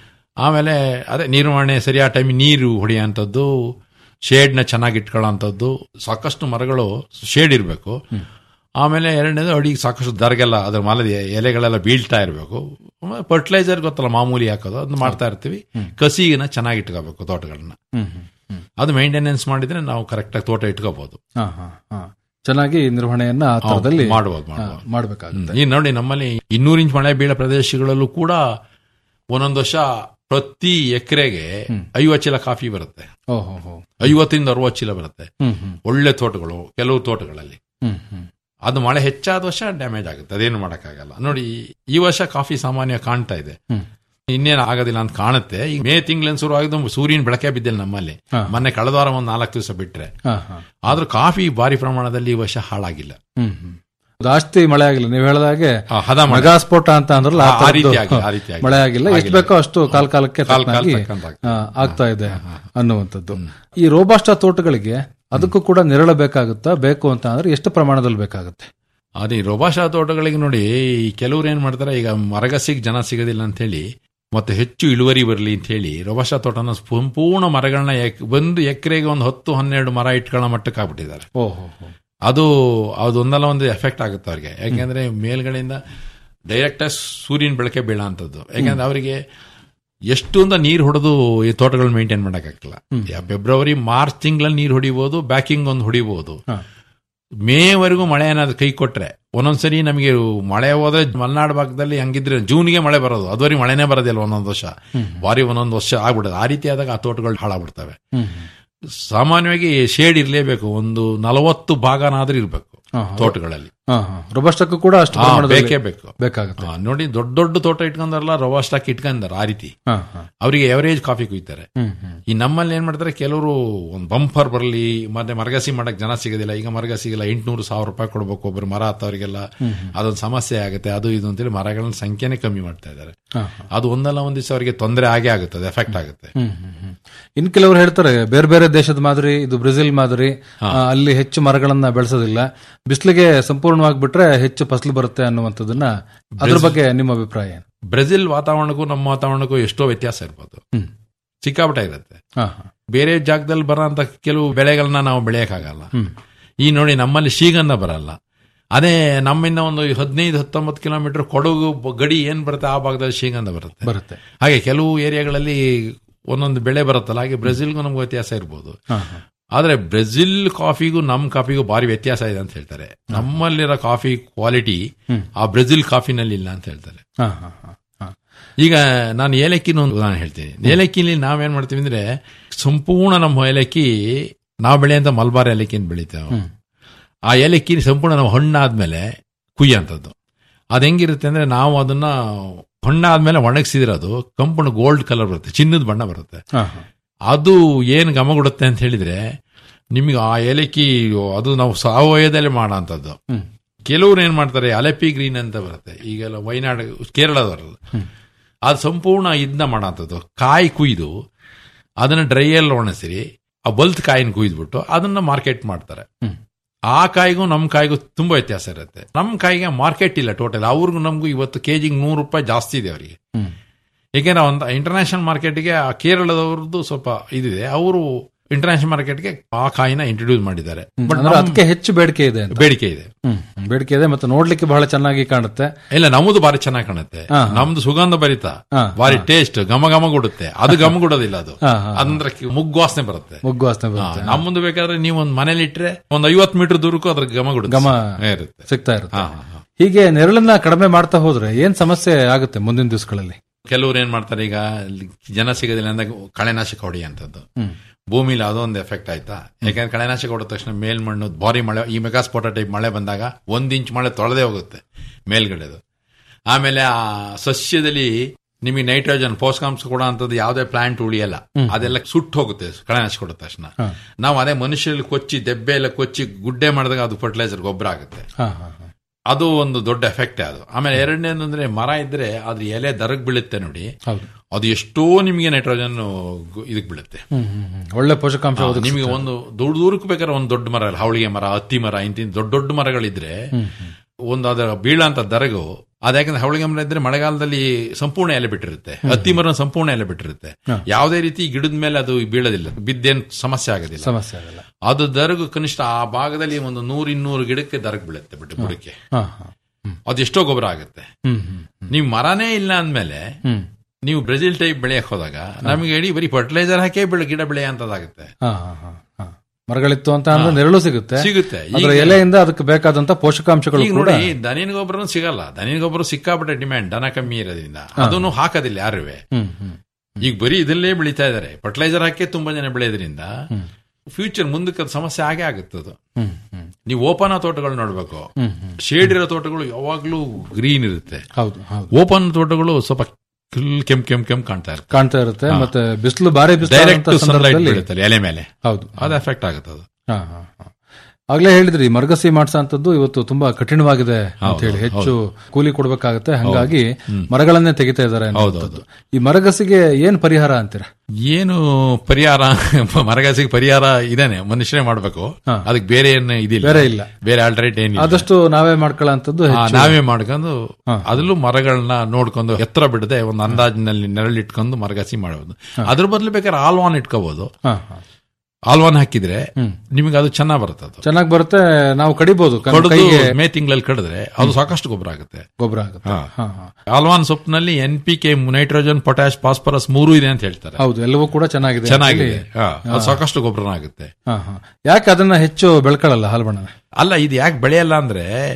ಆಮೇಲೆ ಅದೇ ನಿರ್ವಹಣೆ ಸರಿಯಾದ ಟೈಮ್ ನೀರು ಹೊಡೆಯುವಂಥದ್ದು ಶೇಡ್ನ ಚೆನ್ನಾಗಿ ಇಟ್ಕೊಳ್ಳೋಂಥದ್ದು ಸಾಕಷ್ಟು ಮರಗಳು ಶೇಡ್ ಇರಬೇಕು ಆಮೇಲೆ ಎರಡನೇದು ಅಡಿಗೆ ಸಾಕಷ್ಟು ದರ್ಗೆಲ್ಲ ಅದ್ರ ಮಾಲದ ಎಲೆಗಳೆಲ್ಲ ಬೀಳ್ತಾ ಇರಬೇಕು ಫರ್ಟಿಲೈಸರ್ ಗೊತ್ತಲ್ಲ ಮಾಮೂಲಿ ಹಾಕೋದು ಅದನ್ನ ಮಾಡ್ತಾ ಇರ್ತೀವಿ ಕಸಿನ ಚೆನ್ನಾಗಿ ಇಟ್ಕೋಬೇಕು ತೋಟಗಳನ್ನ ಹ್ಮ್ ಹ್ಮ್ ಹ್ಮ್. ಅದು ಮೇಂಟೆನೆನ್ಸ್ ಮಾಡಿದ್ರೆ ನಾವು ಕರೆಕ್ಟಾಗಿ ತೋಟ ಇಟ್ಕೋಬಹುದು ಹಾ, ಹಾ, ಹಾ. ಚೆನ್ನಾಗಿ ನಿರ್ವಹಣೆಯನ್ನ ಆ ತರದಲ್ಲಿ ಮಾಡ್ಬೋದು ಹಾ, ಮಾಡ್ಬೋದು ಮಾಡ್ಬೇಕಾಗುತ್ತೆ ಈ ನೋಡಿ ನಮ್ಮಲ್ಲಿ ಇನ್ನೂರು ಇಂಚ್ ಮಳೆ ಬೀಳೋ ಪ್ರದೇಶಗಳಲ್ಲೂ ಕೂಡ ಒಂದೊಂದು ವರ್ಷ ಪ್ರತಿ ಎಕರೆಗೆ ಐವತ್ತು ಚೀಲ ಕಾಫಿ ಬರುತ್ತೆ ಓಹೋ ಹೋ. ಐವತ್ತರಿಂದ ಅರವತ್ತು ಚೀಲ ಬರುತ್ತೆ ಹ್ಮ್ ಹ್ಮ್ ಒಳ್ಳೆ ತೋಟಗಳು ಕೆಲವು ತೋಟಗಳಲ್ಲಿ ಹ್ಮ್ ಹ್ಮ್ ಅದು ಮಳೆ ಹೆಚ್ಚಾದ ವರ್ಷ ಡ್ಯಾಮೇಜ್ ಆಗುತ್ತೆ ಅದೇನು ಮಾಡಕ್ಕಾಗಲ್ಲ ನೋಡಿ ಈ ವರ್ಷ ಕಾಫಿ ಸಾಮಾನ್ಯ ಕಾಣ್ತಾ ಇದೆ ಹ್ಮ್. ಇನ್ನೇನು ಆಗೋದಿಲ್ಲ ಅಂತ ಕಾಣುತ್ತೆ ಈಗ ಮೇ ತಿಂಗಳಿನ ಶುರು ಆಗಿದ್ದು ಸೂರ್ಯನ ಬೆಳಕೆ ಬಿದ್ದಿಲ್ಲ ನಮ್ಮಲ್ಲಿ ಹಾ. ಮೊನ್ನೆ ಕಳೆದ ವಾರ ಒಂದು ನಾಲ್ಕು ದಿವಸ ಬಿಟ್ರೆ ಹಾ, ಹಾ. ಆದ್ರೂ ಕಾಫಿ ಭಾರಿ ಪ್ರಮಾಣದಲ್ಲಿ ಈ ವರ್ಷ ಹಾಳಾಗಿಲ್ಲ ಹ್ಮ್ ಹ್ಮ್. ಜಾಸ್ತಿ ಮಳೆ ಆಗಿಲ್ಲ ನೀವು ಹೇಳಿದಾಗೆ ಆ, ಹದ ಮಳೆ. ಮೆಗಾಸ್ಫೋಟ ಅಂತ ಅಂದ್ರಲ್ಲ ಆ ಆ- ಆ ಥರದ್ದು ರೀತಿ ಆಗಿ- ಆ ರೀತಿ ಆಗಿ. ಮಳೆ ಆಗಿಲ್ಲ ಎಷ್ಟು ಆಗಿಲ್ಲ. ಬೇಕೋ ಅಷ್ಟು ಕಾಲ ಕಾಲಕ್ಕೆ ಕಾಲ್ ಕಾಲ್ ತಕ್ಕನಾಗಿ, ತಕ್ಕಂತ ಆಗ್ತದೆ. ಆ, ಆಗ್ತಾ ಇದೆ ಅನ್ನುವಂಥದ್ದು ಈ ರೋಬಾಸ್ಟ ತೋಟಗಳಿಗೆ ಅದಕ್ಕೂ ಕೂಡ ನೆರಳು ಬೇಕಾಗುತ್ತಾ ಬೇಕು ಅಂತ ಅಂದ್ರೆ ಎಷ್ಟು ಪ್ರಮಾಣದಲ್ಲಿ ಬೇಕಾಗುತ್ತೆ ಅದೇ ರೋಬಾಷಾ ತೋಟಗಳಿಗೆ ನೋಡಿ ಈ ಕೆಲವ್ರು ಏನ್ ಮಾಡ್ತಾರೆ ಈಗ ಮರಗಸಿಗೆ ಜನ ಸಿಗೋದಿಲ್ಲ ಅಂತ ಹೇಳಿ ಮತ್ತೆ ಹೆಚ್ಚು ಇಳುವರಿ ಬರಲಿ ಅಂತ ಹೇಳಿ ರೋಬಾಷಾ ತೋಟನ ಸಂಪೂರ್ಣ ಮರಗಳನ್ನ ಎಕ್- ಒಂದು ಎಕರೆಗೆ ಒಂದು ಹತ್ತು ಹನ್ನೆರಡು ಮರ ಇಟ್ಕೊಳ್ಳೋ ಮಟ್ಟಕ್ಕೆ ಆಗ್ಬಿಟ್ಟಿದ್ದಾರೆ ಓಹೋ ಹೋ. ಅದು ಅದೊಂದಲ್ಲ ಒಂದು ಎಫೆಕ್ಟ್ ಆಗುತ್ತೆ ಅವ್ರಿಗೆ ಯಾಕೆಂದ್ರೆ ಮೇಲ್ಗಡೆಯಿಂದ ಡೈರೆಕ್ಟ್ ಸೂರ್ಯನ ಬೆಳಕೆ ಬೀಳೋ ಅಂಥದ್ದು ಯಾಕೆಂದ್ರೆ ಅವರಿಗೆ ಎಷ್ಟು ಅಂತ ನೀರು ಹೊಡೆದು ಈ ತೋಟಗಳು ಮೇಂಟೈನ್ ಮಾಡೋಕ್ಕಾಗಲ್ಲ ಫೆಬ್ರವರಿ ಮಾರ್ಚ್ ತಿಂಗಳಲ್ಲಿ ನೀರು ಹೊಡಿಬಹುದು ಬ್ಯಾಕಿಂಗ್ ಒಂದು ಹೊಡಿಬಹುದು ಹಾ. ಮೇವರೆಗೂ ಮಳೆ ಏನಾದ್ರು ಕೈ ಕೊಟ್ರೆ ಒಂದೊಂದ್ಸರಿ ನಮಗೆ ಮಳೆ ಹೋದ್ರೆ ಮಲೆನಾಡು ಭಾಗದಲ್ಲಿ ಹಂಗಿದ್ರೆ ಜೂನ್ಗೆ ಮಳೆ ಬರೋದು ಅದುವರೆಗೆ ಮಳೆನೇ ಬರೋದಿಲ್ಲ ಒಂದೊಂದು ವರ್ಷ ಬಾರಿ ಒಂದೊಂದು ವರ್ಷ ಆಗ್ಬಿಡುತ್ತೆ ಆ ರೀತಿ ಆದಾಗ ಆ ತೋಟಗಳು ಹಾಳಾಗ್ಬಿಡ್ತವೆ ಸಾಮಾನ್ಯವಾಗಿ ಶೇಡ್ ಇರಲೇಬೇಕು ಒಂದು ನಲವತ್ತು ಭಾಗನಾದ್ರೂ ಇರಬೇಕು ಹಾ, ತೋಟಗಳಲ್ಲಿ ಹಾ, ಹಾ. ರೊಬಸ್ಟಕ್ಕೂ ಕೂಡ ಅಷ್ಟು ಹಾ, ಪ್ರಮಾಣದಲ್ಲಿ ಬೇಕೇ ಬೇಕು ಬೇಕಾಗುತ್ತೆ ಹಾ, ನೋಡಿ ದೊಡ್ಡ ದೊಡ್ಡ ತೋಟ ಇಟ್ಕೊಂಡಾರಲ್ಲ ರವಾ ಸ್ಟಾಕ್ ಇಟ್ಕೊಂಡಾರ ಆ ರೀತಿ ಹಾ, ಹಾ. ಅವರಿಗೆ ಎವರೇಜ್ ಕಾಫಿ ಕುಯ್ತಾರೆ ಹ್ಮ್, ಹ್ಮ್. ಈ ನಮ್ಮಲ್ಲಿ ಏನ್ ಮಾಡ್ತಾರೆ ಕೆಲವರು ಒಂದು ಬಂಪರ್ ಬರಲಿ ಮತ್ತೆ ಮರಗಸಿ ಮಾಡಕ್ ಜನ ಸಿಗೋದಿಲ್ಲ ಈಗ ಮರಗಸಿಗೆಲ್ಲ ಎಂಟ್ನೂರು ಸಾವಿರ ರೂಪಾಯಿ ಕೊಡ್ಬೇಕು ಒಬ್ರು ಮರ ಹತ್ತವರಿಗೆಲ್ಲ ಹ್ಮ್, ಹ್ಮ್. ಅದೊಂದು ಸಮಸ್ಯೆ ಆಗುತ್ತೆ ಅದು ಇದು ಅಂತೇಳಿ ಮರಗಳ ಸಂಖ್ಯೆನೇ ಕಮ್ಮಿ ಮಾಡ್ತಾ ಇದ್ದಾರೆ ಹಾ, ಅದು ಒಂದಲ್ಲ ಒಂದ್ ದಿವಸ ಅವರಿಗೆ ತೊಂದರೆ ಆಗೇ ಆಗುತ್ತೆ ಅದು ಎಫೆಕ್ಟ್ ಆಗುತ್ತೆ ಹ್ಮ್, ಹ್ಮ್, ಹ್ಮ್. ಇನ್ ಕೆಲವರು ಹೇಳ್ತಾರೆ ಬೇರೆ ಬೇರೆ ದೇಶದ ಮಾದರಿ ಇದು ಬ್ರೆಜಿಲ್ ಮಾದರಿ ಆ, ಅಲ್ಲಿ ಹೆಚ್ಚು ಮರಗಳನ್ನ ಬೆಳೆಸೋದಿಲ್ಲ ಬಿಸಿಲಿಗೆ ಸಂಪೂರ್ಣವಾಗಿ ಬಿಟ್ರೆ ಹೆಚ್ಚು ಫಸಲು ಬರುತ್ತೆ ಅನ್ನುವಂಥದ್ದನ್ನ ಅದ್ರ ಬ್ರೆಜಿಲ್- ಬಗ್ಗೆ ನಿಮ್ಮ ಅಭಿಪ್ರಾಯ ಏನು ಬ್ರೆಜಿಲ್ ವಾತಾವರಣಕ್ಕೂ ನಮ್ಮ ವಾತಾವರಣಕ್ಕೂ ಎಷ್ಟೋ ವ್ಯತ್ಯಾಸ ಇರ್ಬೋದು ಹ್ಮ್. ಸಿಕ್ಕಾಪಟ್ಟೆ ಇರುತ್ತೆ ಹಾ, ಹಾ. ಬೇರೆ ಜಾಗದಲ್ಲಿ ಬರೋ ಅಂತ ಕೆಲವು ಬೆಳೆಗಳನ್ನ ನಾವು ಬೆಳೆಯಕ್ಕಾಗಲ್ಲ ಹ್ಮ್. ಈ ನೋಡಿ ನಮ್ಮಲ್ಲಿ ಶ್ರೀಗಂಧ ಬರಲ್ಲ ಅದೇ ನಮ್ಮಿಂದ ಒಂದು ಹದಿನೈದು ಹತ್ತೊಂಬತ್ತು ಕಿಲೋಮೀಟರ್ ಕೊಡಗು ಬ- ಗಡಿ ಏನ್ ಬರುತ್ತೆ ಆ ಭಾಗದಲ್ಲಿ ಶ್ರೀಗಂಧ ಬರುತ್ತೆ ಬರುತ್ತೆ ಹಾಗೆ ಕೆಲವು ಏರಿಯಾಗಳಲ್ಲಿ ಒಂದೊಂದು ಬೆಳೆ ಬರುತ್ತಲ್ಲ ಹಾಗೆ ಬ್ರೆಜಿಲ್ಗೂ ನಮ್ಗೆ ವ್ಯತ್ಯಾಸ ಇರ್ಬೋದು ಹಾ, ಹಾ. ಆದ್ರೆ ಬ್ರೆಜಿಲ್ ಕಾಫಿಗೂ ನಮ್ಮ ಕಾಫಿಗೂ ಭಾರಿ ವ್ಯತ್ಯಾಸ ಇದೆ ಅಂತ ಹೇಳ್ತಾರೆ ನಮ್ಮಲ್ಲಿರೋ ಕಾಫಿ ಕ್ವಾಲಿಟಿ ಹ್ಮ್. ಆ ಬ್ರೆಜಿಲ್ ಕಾಫಿನಲ್ಲಿ ಇಲ್ಲ ಅಂತ ಹೇಳ್ತಾರೆ ಹಾ, ಹಾ, ಹಾ, ಹಾ. ಈಗ ನಾನು ಏಲಕ್ಕಿನ ಒಂದು ಉದಾಹರಣೆ ಹೇಳ್ತೀನಿ ಏಲಕ್ಕಿಲಿ ನಾವೇನ್ ಮಾಡ್ತೀವಿ ಅಂದ್ರೆ ಸಂಪೂರ್ಣ ನಮ್ಮ ಏಲಕ್ಕಿ ನಾವು ಬೆಳೆಯಂತ ಮಲ್ಬಾರ್ ಏಲಕ್ಕಿನ ಬೆಳಿತೇವೆ ಹ್ಮ್. ಆ ಏಲಕ್ಕಿ ಸಂಪೂರ್ಣ ನಾವು ಹಣ್ಣಾದ್ಮೇಲೆ ಕುಯ್ಯಂಥದ್ದು ಅದು ಹೆಂಗಿರುತ್ತೆ ಅಂದ್ರೆ ನಾವು ಅದನ್ನ ಹಣ್ಣಾದ್ಮೇಲೆ ಒಣಗಿಸಿದಿರೋದು ಕಂಪೌಂಡ್ ಗೋಲ್ಡ್ ಕಲರ್ ಬರುತ್ತೆ ಚಿನ್ನದ ಬಣ್ಣ ಬರುತ್ತೆ ಹಾ, ಹಾ. ಅದು ಏನು ಘಮ ಕೊಡುತ್ತೆ ಅಂತ ಹೇಳಿದ್ರೆ ನಿಮಗೆ ಆ ಏಲಕ್ಕಿ ಅದು ನಾವು ಸಾವಯವದಲ್ಲಿ ಮಾಡೋ ಅಂಥದ್ದು ಹ್ಮ್. ಕೆಲವ್ರು ಏನ್ ಮಾಡ್ತಾರೆ ಅಲೆಪಿ ಗ್ರೀನ್ ಅಂತ ಬರುತ್ತೆ ಈಗೆಲ್ಲ ವೈನಾಡ್ ಕೇರಳದವರಲ್ಲ ಹ್ಮ್. ಅದು ಸಂಪೂರ್ಣ ಇದನ್ನ ಮಾಡೋಂಥದ್ದು ಕಾಯಿ ಕುಯ್ದು ಅದನ್ನ ಡ್ರೈಯಲ್ಲಿ ಒಣಸಿರಿ ಆ ಬಲ್ತ್ ಕಾಯಿನ ಕುಯ್ದ್ಬಿಟ್ಟು ಅದನ್ನ ಮಾರ್ಕೆಟ್ ಮಾಡ್ತಾರೆ ಹ್ಮ್. ಆ ಕಾಯಿಗೂ ನಮ್ಮ ಕಾಯಿಗೂ ತುಂಬಾ ವ್ಯತ್ಯಾಸ ಇರುತ್ತೆ ನಮ್ಮ ಕಾಯಿಗೆ ಮಾರ್ಕೆಟ್ ಇಲ್ಲ ಟೋಟಲ್ ಅವ್ರಿಗೂ ನಮಗೂ ಇವತ್ತು ಕೆಜಿಗೆ ನೂರು ರೂಪಾಯಿ ಜಾಸ್ತಿ ಇದೆ ಅವರಿಗೆ ಹ್ಮ್. ಏಕೆಂದ್ರೆ ಒಂದು ಇಂಟರ್ನ್ಯಾಷನಲ್ ಮಾರ್ಕೆಟ್ಗೆ ಆ ಕೇರಳದವ್ರದ್ದು ಸ್ವಲ್ಪ ಇದಿದೆ ಅವರು ಇಂಟರ್ನ್ಯಾಷನಲ್ ಮಾರ್ಕೆಟ್ಗೆ ಆ ಕಾಯಿನ ಇಂಟ್ರೊಡ್ಯೂಸ್ ಮಾಡಿದ್ದಾರೆ ಹ್ಮ್. ಬಟ್ ಅಂದ್ರೆ ಅದಕ್ಕೆ ಹೆಚ್ಚು ಬೇಡಿಕೆ ಇದೆ ಅಂತ ಬೇಡಿಕೆ ಇದೆ ಹ್ಮ್. ಹ್ಮ್. ಬೇಡಿಕೆ ಇದೆ ಮತ್ತೆ ನೋಡ್ಲಿಕ್ಕೆ ಬಹಳ ಚೆನ್ನಾಗಿ ಕಾಣುತ್ತೆ ಇಲ್ಲ ನಮ್ಮದು ಬಾರಿ ಚೆನ್ನಾಗಿ ಕಾಣುತ್ತೆ ಹಾ, ಹಾ. ನಮ್ದು ಸುಗಂಧ ಭರಿತ ಹಾ, ಬಾರಿ ಟೇಸ್ಟ್ ಘಮ ಘಮ ಕೊಡುತ್ತೆ ಅದು ಘಮ ಕೊಡೋದಿಲ್ಲ ಅದು ಹಾ, ಹಾ, ಹಾ. ಅಂದ್ರೆ ಕಿ- ಮುಗ್ಗು ವಾಸನೆ ಬರುತ್ತೆ ಮೊಗ್ಗು ವಾಸನೆ ಬರುತ್ತೆ ಹಾ, ನಮ್ಮದು ಬೇಕಾದ್ರೆ ನೀವು ಒಂದು ಮನೇಲಿ ಇಟ್ರೆ ಒಂದು ಐವತ್ತು ಮೀಟರ್ ದೂರಕ್ಕೂ ಅದ್ರ ಘಮ ಕೊಡುತ್ತೆ ಘಮ ಇರುತ್ತೆ ಸಿಗ್ತಾ ಇರುತ್ತೆ ಹಾ, ಹಾ, ಹಾ. ಹೀಗೆ ನೆರಳನ್ನ ಕಡಿಮೆ ಮಾಡ್ತಾ ಹೋದ್ರೆ ಏನ್ ಸಮಸ್ಯೆ ಆಗುತ್ತೆ ಮುಂದಿನ ದಿವಸಗಳಲ್ಲಿ ಕೆಲವ್ರು ಏನ್ ಮಾಡ್ತಾರೆ ಈಗ ಇಲ್ಲಿ ಜನ ಸಿಗೋದಿಲ್ಲ ಅಂದಾಗ ಕಳೆನಾಶಕ ಹೊಡಿ ಅಂತದ್ದು ಹ್ಮ್. ಭೂಮಿಲಿ ಅದೊಂದು ಎಫೆಕ್ಟ್ ಆಯ್ತಾ ಯಾಕಂದ್ರೆ ಕಳೆನಾಶಕ ಹೊಡೆದ ತಕ್ಷಣ ಮೇಲ್ಮಣ್ಣು ಭಾರಿ ಮಳೆ ಈ ಮೆಗಾಸ್ಫೋಟ ಟೈಪ್ ಮಳೆ ಬಂದಾಗ ಒಂದ್ ಇಂಚ್ ಮಳೆ ತೊಳೆದೇ ಹೋಗುತ್ತೆ ಮೇಲ್ಗಡೆದು ಆಮೇಲೆ ಆ ಸಸ್ಯದಲ್ಲಿ ನಿಮಗೆ ನೈಟ್ರೋಜನ್ ಪೋಷಕಾಂಶ ಕೊಡೋ ಅಂತದ್ದು ಯಾವುದೇ ಪ್ಲಾಂಟ್ ಉಳಿಯಲ್ಲ ಹ್ಮ್. ಅದೆಲ್ಲ ಸುಟ್ಟು ಹೋಗುತ್ತೆ ಕಳೆನಾಶಕ ಹೊಡೆದ ತಕ್ಷಣ ಹಾ. ನಾವು ಅದೇ ಮನುಷ್ಯರಲ್ಲಿ ಕೊಚ್ಚಿ ದೆಬ್ಬೆ ಎಲ್ಲ ಕೊಚ್ಚಿ ಗುಡ್ಡೆ ಮಾಡಿದಾಗ ಅದು ಫರ್ಟಿಲೈಸರ್ ಗೊಬ್ಬರ ಆಗುತ್ತೆ ಹಾ, ಹಾ, ಹಾ. ಅದು ಒಂದು ದೊಡ್ಡ ಎಫೆಕ್ಟ್ ಅದು ಆಮೇಲೆ ಎರಡನೇದಂದ್ರೆ ಮರ ಇದ್ರೆ ಅದ್ರ ಎಲೆ ದರಗ್ ಬೀಳುತ್ತೆ ನೋಡಿ ಹೌದು ಅದು ಎಷ್ಟೋ ನಿಮಗೆ ನೈಟ್ರೋಜನ್ ಇದಕ್ ಬೀಳುತ್ತೆ ಹ್ಮ್, ಹ್ಮ್, ಹ್ಮ್. ಒಳ್ಳೆ ಪೋಷಕಾಂಶ ಆ, ಒದಗಿಸುತ್ತೆ. ನಿಮಗೆ ಒಂದು ದೂರ ದೂರಕ್ಕೆ ಬೇಕಾದ್ರೆ ಒಂದು ದೊಡ್ಡ ಮರ ಹವಳಿಗೆ ಮರ ಹತ್ತಿ ಮರ ಇಂತಿನ ದೊಡ್ಡ ದೊಡ್ಡ ಮರಗಳಿದ್ರೆ ಹ್ಮ್, ಒಂದು ಅದರ ಬೀಳಂತ ದರಗು ಅದ್ಯಾಕಂದ್ರೆ ಹವಳಿಗೆ ಮರ ಇದ್ರೆ ಮಳೆಗಾಲದಲ್ಲಿ ಸಂಪೂರ್ಣ ಎಲೆ ಬಿಟ್ಟಿರುತ್ತೆ ಹತ್ತಿ ಮರ ಸಂಪೂರ್ಣ ಎಲೆ ಬಿಟ್ಟಿರುತ್ತೆ ಹಾ. ಯಾವುದೇ ರೀತಿ ಗಿಡದ ಮೇಲೆ ಅದು ಬೀಳೋದಿಲ್ಲ ಬಿದ್ದೇನ್ ಸಮಸ್ಯೆ ಆಗೋದಿಲ್ಲ ಸಮಸ್ಯೆ ಆಗಲ್ಲ ಅದು ದರಗು ಕನಿಷ್ಠ ಆ ಭಾಗದಲ್ಲಿ ಒಂದು ನೂರ ಇನ್ನೂರು ಗಿಡಕ್ಕೆ ದರಗ್ ಬೀಳುತ್ತೆ ಬಿಟ್ಟು ಬುಡಕ್ಕೆ ಹಾ, ಹಾ. ಅದು ಎಷ್ಟೋ ಗೊಬ್ಬರ ಆಗುತ್ತೆ ಹ್ಮ್, ಹ್ಮ್, ನೀವು ಮರನೇ ಇಲ್ಲ ಅಂದ್ಮೇಲೆ ಹ್ಮ್. ನೀವು ಬ್ರೆಜಿಲ್ ಟೈಪ್ ಬೆಳೆಯಕ್ ಹೋದಾಗ ನಮಗೆ ಇಡೀ ಬರೀ ಫರ್ಟಿಲೈಸರ್ ಹಾಕಿ ಬೆಳೆ ಗಿಡ ಬೆಳೆಯ ಅಂತದಾಗುತ್ತೆ ಹಾ, ಹಾ, ಹಾ, ಹಾ. ಮರಗಳಿತ್ತು ಅಂತ ಅಂದ್ರೆ ನೆರಳು ಸಿಗುತ್ತೆ ಸಿಗುತ್ತೆ. ಅದರ ಈಗ- ಎಲೆಯಿಂದ ಅದಕ್ಕೆ ಬೇಕಾದಂತ ಪೋಷಕಾಂಶಗಳು ಈಗ ಕೂಡ ನೋಡಿ ದನಿನ ಗೊಬ್ಬರ ಸಿಗಲ್ಲ ದನಿನ ಗೊಬ್ಬರ ಸಿಕ್ಕಾಪಟ್ಟೆ ಡಿಮ್ಯಾಂಡ್ ದನ ಕಮ್ಮಿ ಇರೋದ್ರಿಂದ ಅದನ್ನು ಹಾಕೋದಿಲ್ಲ ಯಾರುವೆ ಹ್ಮ್, ಹ್ಮ್. ಈಗ ಬರೀ ಇದಲ್ಲೇ ಬೆಳೀತಾ ಇದಾರೆ ಫರ್ಟಿಲೈಸರ್ ಹಾಕಿ ತುಂಬಾ ಜನ ಬೆಳೆಯೋದ್ರಿಂದ ಹ್ಮ್. ಫ್ಯೂಚರ್ ಮುಂದಕ್ಕೆ ಅದು ಸಮಸ್ಯೆ ಆಗೇ ಆಗುತ್ತೆ ಅದು ಹ್ಮ್, ಹ್ಮ್. ನೀವು ಓಪನ್ ತೋಟಗಳು ನೋಡ್ಬೇಕು ಹ್ಮ್, ಹ್ಮ್. ಶೇಡ್ ಇರೋ ತೋಟಗಳು ಯಾವಾಗ್ಲೂ ಗ್ರೀನ್ ಇರುತ್ತೆ ಹೌದು ಹೌದು ಓಪನ್ ತೋಟಗಳು ಸ್ವಲ್ಪ ಕಿಲ್ ಕೆಂಪ್ ಕೆಂಪ್ ಕೆಂಪ್ ಕಾಣ್ತಾ ಇರುತ್ತೆ ಕಾಣ್ತಾ ಇರುತ್ತೆ ಹಾ. ಮತ್ತೆ ಬಿಸಿಲು ಬಾರಿ ಬಿಸಿಲು ಡೈರೆಕ್ಟ್ ಆದಂತ ಸನ್ಲೈಟ್ ಸಂದರ್ಭದಲ್ಲಿ- ಬೀಳುತ್ತಲ್ಲ ಎಲೆ ಮೇಲೆ ಹೌದು ಅದು ಎಫೆಕ್ಟ್ ಆಗುತ್ತೆ ಅದು ಹಾ, ಹಾ, ಹಾ. ಆಗ್ಲೇ ಹೇಳಿದ್ರಿ ಮರಗಸಿ ಮಾಡ್ಸಂತದ್ದು ಇವತ್ತು ತುಂಬಾ ಕಠಿಣವಾಗಿದೆ ಅಂತ ಹೌದು, ಹೇಳಿ ಹೆಚ್ಚು ಹೌದು. ಕೂಲಿ ಕೊಡ್ಬೇಕಾಗತ್ತೆ ಹಂಗಾಗಿ ಹ್ಮ್. ಮರಗಳನ್ನೇ ತೆಗಿತಾ ಇದಾರೆ ಹೌದು, ಅನ್ನುವಂಥದ್ದು. ಈ ಮರಗಸಿಗೆ ಏನ್ ಪರಿಹಾರ ಅಂತೀರಾ ಏನು ಪರಿಹಾರ ಮರಗಾಸಿಗೆ ಪರಿಹಾರ ಇದೇನೆ ಮನುಷ್ಯನೇ ಮಾಡ್ಬೇಕು ಹಾ. ಅದಕ್ಕೆ ಬೇರೆ ಏನು ಇದಿಲ್ಲ ಬೇರೆ ಇಲ್ಲ. ಬೇರೆ ಆಲ್ಟರೇಟ್ ಏನಿಲ್ಲ ಆದಷ್ಟು ನಾವೇ ಮಾಡ್ಕೊಳ್ಳೋಂಥದ್ದು ಹಾ, ಹೆಚ್ಚು ನಾವೇ ಮಾಡ್ಕೊಂಡು ಹಾ. ಅದ್ರಲ್ಲೂ ಮರಗಳನ್ನ ನೋಡ್ಕೊಂಡು ಎತ್ತರ ಬಿಡದೆ ಒಂದು ಅಂದಾಜಿನಲ್ಲಿ ನೆರಳಿಟ್ಕೊಂಡು ಮರಗಾಸಿ ಮಾಡಬಹುದು ಅದ್ರ ಬದಲು ಬೇಕಾದ್ರೆ ಆಲ್ವಾನ್ ಇಟ್ಕೋಬಹುದು ಹಾ, ಹಾ. ಆಲ್ವಾನ್ ಹಾಕಿದ್ರೆ ಹ್ಮ್. ನಿಮಗೆ ಅದು ಚೆನ್ನಾಗ್ ಬರುತ್ತೆ ಅದು ಚೆನ್ನಾಗಿ ಬರುತ್ತೆ ನಾವು ಕಡಿಬಹುದು ಕ- ಕಡಿದು ಕೈಗೆ ಮೇ ತಿಂಗಳಲ್ಲಿ ಕಡಿದ್ರೆ ಅದು ಸಾಕಷ್ಟು ಗೊಬ್ಬರ ಆಗುತ್ತೆ ಗೊಬ್ಬರ ಆಗುತ್ತೆ ಹಾ. ಹಾ, ಹಾ. ಆಲ್ವಾನ್ ಸೊಪ್ಪಿನಲ್ಲಿ N P K nitrogen potash phosphorus ಮೂರು ಇದೆ ಅಂತ ಹೇಳ್ತಾರೆ ಹೌದು ಎಲ್ಲವೂ ಕೂಡ ಚೆನ್ನಾಗಿದೆ ಚೆನ್ನಾಗಿದೆ ಅಂತೇಳಿ. ಹಾ, ಅದು ಹಾ. ಸಾಕಷ್ಟು ಗೊಬ್ಬರ ಆಗುತ್ತೆ ಹಾ, ಹಾ. ಯಾಕೆ ಅದನ್ನ ಹೆಚ್ಚು ಬೆಳ್ಕೊಳ್ಳಲ್ಲ ಹಾಲ್ಬಣ್ಣ ಅಲ್ಲ ಇದು ಯಾಕೆ ಬೆಳೆಯಲ್ಲ ಅಂದ್ರೆ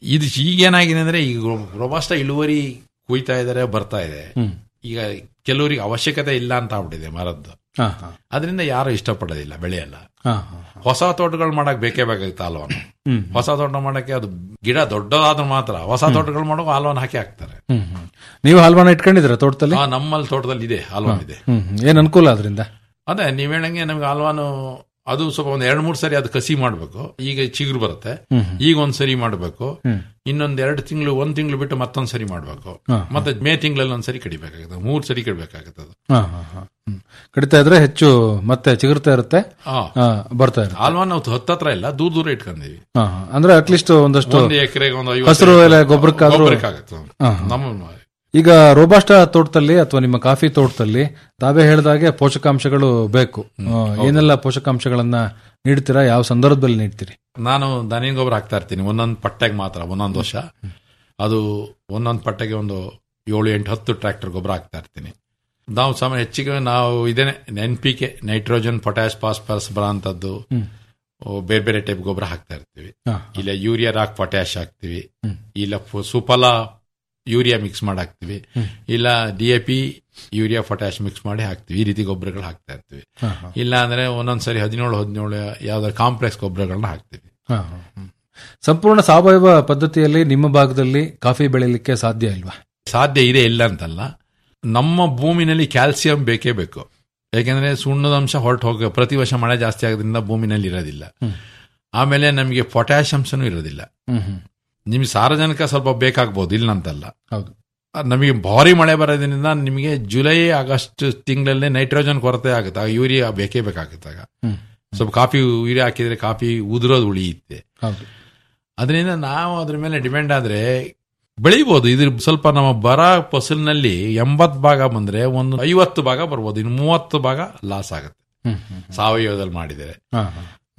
ಇದು ಈಗೇನಾಗಿದೆ ಅಂದ್ರೆ ಈಗ ರೋಬಾಸ್ಟ ಇಳುವರಿ ಕುಯ್ತಾ ಇದಾರೆ ಬರ್ತಾ ಇದೆ ಹ್ಮ್. ಈಗ ಕೆಲವರಿಗೆ ಅವಶ್ಯಕತೆ ಇಲ್ಲ ಅಂತ ಆಗ್ಬಿಟ್ಟಿದೆ ಮರದ್ದು ಹಾ, ಹಾ. ಅದರಿಂದ ಯಾರು ಇಷ್ಟಪಡೋದಿಲ್ಲ ಬೆಳೆಯಲ್ಲ ಹಾ, ಹಾ. ಹೊಸ ತೋಟಗಳು ಮಾಡಕ್ ಬೇಕೇ ಬೇಕಾಗುತ್ತೆ ಆಲ್ವನ ಹ್ಮ್. ಹೊಸ ತೋಟ ಮಾಡಕ್ಕೆ ಅದು ಗಿಡ ದೊಡ್ಡದಾದ್ರೆ ಮಾತ್ರ ಹೊಸ ತೋಟಗಳು ಮಾಡೋ ಆಲ್ವನ್ ಹಾಕಿ ಹಾಕ್ತಾರೆ ಹ್ಮ್, ಹ್ಮ್. ನೀವು ಹಲ್ವಾನ ಇಟ್ಕೊಂಡಿದ್ದೀರಾ ತೋಟದಲ್ಲಿ ಆ, ನಮ್ಮಲ್ಲಿ ತೋಟದಲ್ಲಿ ಇದೆ ಆಲ್ವನ್ ಇದೆ ಹ್ಮ್, ಹ್ಮ್. ಏನ್ ಅನುಕೂಲ ಅದರಿಂದ ಅದೇ ನೀವ್ ಹೇಳಂಗೆ ನಮ್ಗೆ ಆಲ್ವಾನು ಅದು ಸ್ವಲ್ಪ ಒಂದ್ ಎರಡ್ ಮೂರ್ ಸರಿ ಅದು ಕಸಿ ಮಾಡ್ಬೇಕು ಈಗ ಚಿಗುರು ಬರುತ್ತೆ ಹ್ಮ್. ಈಗ ಒಂದ್ ಸರಿ ಮಾಡ್ಬೇಕು ಹ್ಮ್. ಇನ್ನೊಂದ್ ಎರಡು ತಿಂಗಳು ಒಂದ್ ತಿಂಗಳು ಬಿಟ್ಟು ಮತ್ತೊಂದ್ ಸರಿ ಮಾಡ್ಬೇಕು ಹಾ. ಮತ್ತೆ ಮೇ ತಿಂಗಳಲ್ಲಿ ಒಂದ್ ಸರಿ ಕಡಿಬೇಕಾಗುತ್ತೆ ಮೂರ್ ಸರಿ ಕಡಿಬೇಕಾಗುತ್ತೆ ಅದು ಹಾ, ಹಾ, ಹಾ. ಹ್ಮ್. ಕಡಿತಾ ಇದ್ರೆ ಹೆಚ್ಚು ಮತ್ತೆ ಚಿಗುರ್ತಾ ಇರುತ್ತೆ ಹಾ. ಹಾ, ಬರ್ತಾ ಇರುತ್ತೆ ಆಲ್ವಾ ನಾವು ಹತ್ತತ್ರ ಇಲ್ಲ ದೂರ ದೂರ ಇಟ್ಕೊಂಡಿವಿ ಹಾ, ಹಾ. ಅಂದ್ರೆ ಅಟ್ಲೀಸ್ಟ್ ಒಂದಷ್ಟು ಒಂದು ಎಕರೆಗೆ ಒಂದು ಐವತ್ತು ಹಸಿರು ಎಲೆ ಗೊಬ್ಬರಕ್ಕಾದ್ರೂ ಗೊಬ್ಬರಕ್ಕಾಗುತ್ತೆ. ಹಾ, ಹಾ. ನಮ್ಮ ಈಗ ರೋಬಾಸ್ಟ ತೋಟದಲ್ಲಿ ಅಥವಾ ನಿಮ್ಮ ಕಾಫಿ ತೋಟದಲ್ಲಿ ತಾವೇ ಹೇಳಿದಾಗೆ ಪೋಷಕಾಂಶಗಳು ಬೇಕು ಆ, ಏನೆಲ್ಲ ಪೋಷಕಾಂಶಗಳನ್ನ ನೀಡ್ತೀರಾ ಯಾವ ಸಂದರ್ಭದಲ್ಲಿ ನೀಡ್ತೀರಿ ನಾನು ದನಿನ ಗೊಬ್ಬರ ಹಾಕ್ತಾ ಇರ್ತೀನಿ ಒಂದೊಂದು ಪಟ್ಟೆಗೆ ಮಾತ್ರ ಒಂದೊಂದು ವರ್ಷ ಅದು ಒಂದೊಂದು ಪಟ್ಟೆಗೆ ಒಂದು ಏಳು ಎಂಟು ಹತ್ತು ಟ್ರ್ಯಾಕ್ಟರ್ ಗೊಬ್ಬರ ಹಾಕ್ತಾ ಇರ್ತೀನಿ ನಾವು ಸಮ ಹೆಚ್ಚಿಗೆ ನಾವು ಇದೇನೆ N P K nitrogen potash phosphorus ಬರೋಂಥದ್ದು ಹ್ಮ್. ಓ, ಬೇರೆ ಬೇರೆ ಟೈಪ್ ಗೊಬ್ಬರ ಹಾಕ್ತಾ ಇರ್ತೀವಿ ಹಾ. ಇಲ್ಲ ಯೂರಿಯಾ ರಾಕ್ ಪೊಟ್ಯಾಶ್ ಹಾಕ್ತಿವಿ ಹ್ಮ್. ಇಲ್ಲ ಫು- ಸುಫಲ ಯೂರಿಯಾ ಮಿಕ್ಸ್ ಮಾಡಿ ಹಾಕ್ತಿವಿ ಹ್ಮ್. ಇಲ್ಲ D A P urea potash mix ಮಾಡಿ ಹಾಕ್ತಿವಿ ಈ ರೀತಿ ಗೊಬ್ಬರಗಳು ಹಾಕ್ತಾ ಇರ್ತೀವಿ ಹಾ, ಹಾ. ಇಲ್ಲ ಅಂದ್ರೆ ಒಂದೊಂದ್ಸರಿ ಹದಿನೇಳು ಹದಿನೇಳು ಯಾವ್ದಾದ್ರು ಕಾಂಪ್ಲೆಕ್ಸ್ ಗೊಬ್ಬರಗಳನ್ನ ಹಾಕ್ತಿವಿ ಹಾ, ಹಾ, ಹ್ಮ್. ಸಂಪೂರ್ಣ ಸಾವಯವ ಪದ್ಧತಿಯಲ್ಲಿ ನಿಮ್ಮ ಭಾಗದಲ್ಲಿ ಕಾಫಿ ಬೆಳಿಲಿಕ್ಕೆ ಸಾಧ್ಯ ಇಲ್ವಾ ಸಾಧ್ಯ ಇದೆ ಇಲ್ಲ ಅಂತಲ್ಲ ನಮ್ಮ ಭೂಮಿನಲ್ಲಿ ಕ್ಯಾಲ್ಸಿಯಂ ಬೇಕೇ ಬೇಕು ಯಾಕೆಂದ್ರೆ ಸುಣ್ಣದ ಅಂಶ ಹೊರಟು ಹೋಗ ಪ್ರತಿ ವರ್ಷ ಮಳೆ ಜಾಸ್ತಿ ಆಗೋದ್ರಿಂದ ಭೂಮಿನಲ್ಲಿ ಇರೋದಿಲ್ಲ ಹ್ಮ್. ಆಮೇಲೆ ನಮಗೆ ಪೊಟ್ಯಾಶ್ ಅಂಶನೂ ಇರೋದಿಲ್ಲ ಹ್ಮ್, ಹ್ಮ್. ನಿಮ್ಗೆ ಸಾರಜನಕ ಸ್ವಲ್ಪ ಬೇಕಾಗ್ಬೋದು ಇಲ್ಲ ಅಂತಲ್ಲ ಹೌದು ಅದ್ ನಮಗೆ ಭಾರಿ ಮಳೆ ಬರೋದ್ರಿಂದ ನಿಮಗೆ ಜುಲೈ ಆಗಸ್ಟ್ ತಿಂಗಳಲ್ಲೇ ನೈಟ್ರೋಜನ್ ಕೊರತೆ ಆಗುತ್ತೆ ಆಗ ಯೂರಿಯಾ ಬೇಕೇ ಬೇಕಾಗುತ್ತೆ ಆಗ ಹ್ಮ್. ಸ್ವಲ್ಪ ಕಾಫಿ ಯೂರಿಯಾ ಹಾಕಿದ್ರೆ ಕಾಫಿ ಉದುರೋದು ಉಳಿಯುತ್ತೆ ಹೌದು ಅದರಿಂದ ನಾವು ಅದ್ರ ಮೇಲೆ ಡಿಪೆಂಡ್ ಆದ್ರೆ ಬೆಳಿಬಹುದು ಇದ್ರ ಸ್ವಲ್ಪ ನಮ್ಮ ಬರ ಫಸಲಿನಲ್ಲಿ ಎಂಬತ್ ಭಾಗ ಬಂದ್ರೆ ಒಂದು ಐವತ್ತು ಭಾಗ ಬರ್ಬೋದು ಇನ್ನು ಮೂವತ್ತು ಭಾಗ ಲಾಸ್ ಆಗುತ್ತೆ ಹ್ಮ್, ಹ್ಮ್. ಸಾವಯವದಲ್ಲಿ ಮಾಡಿದರೆ ಹಾ, ಹಾ.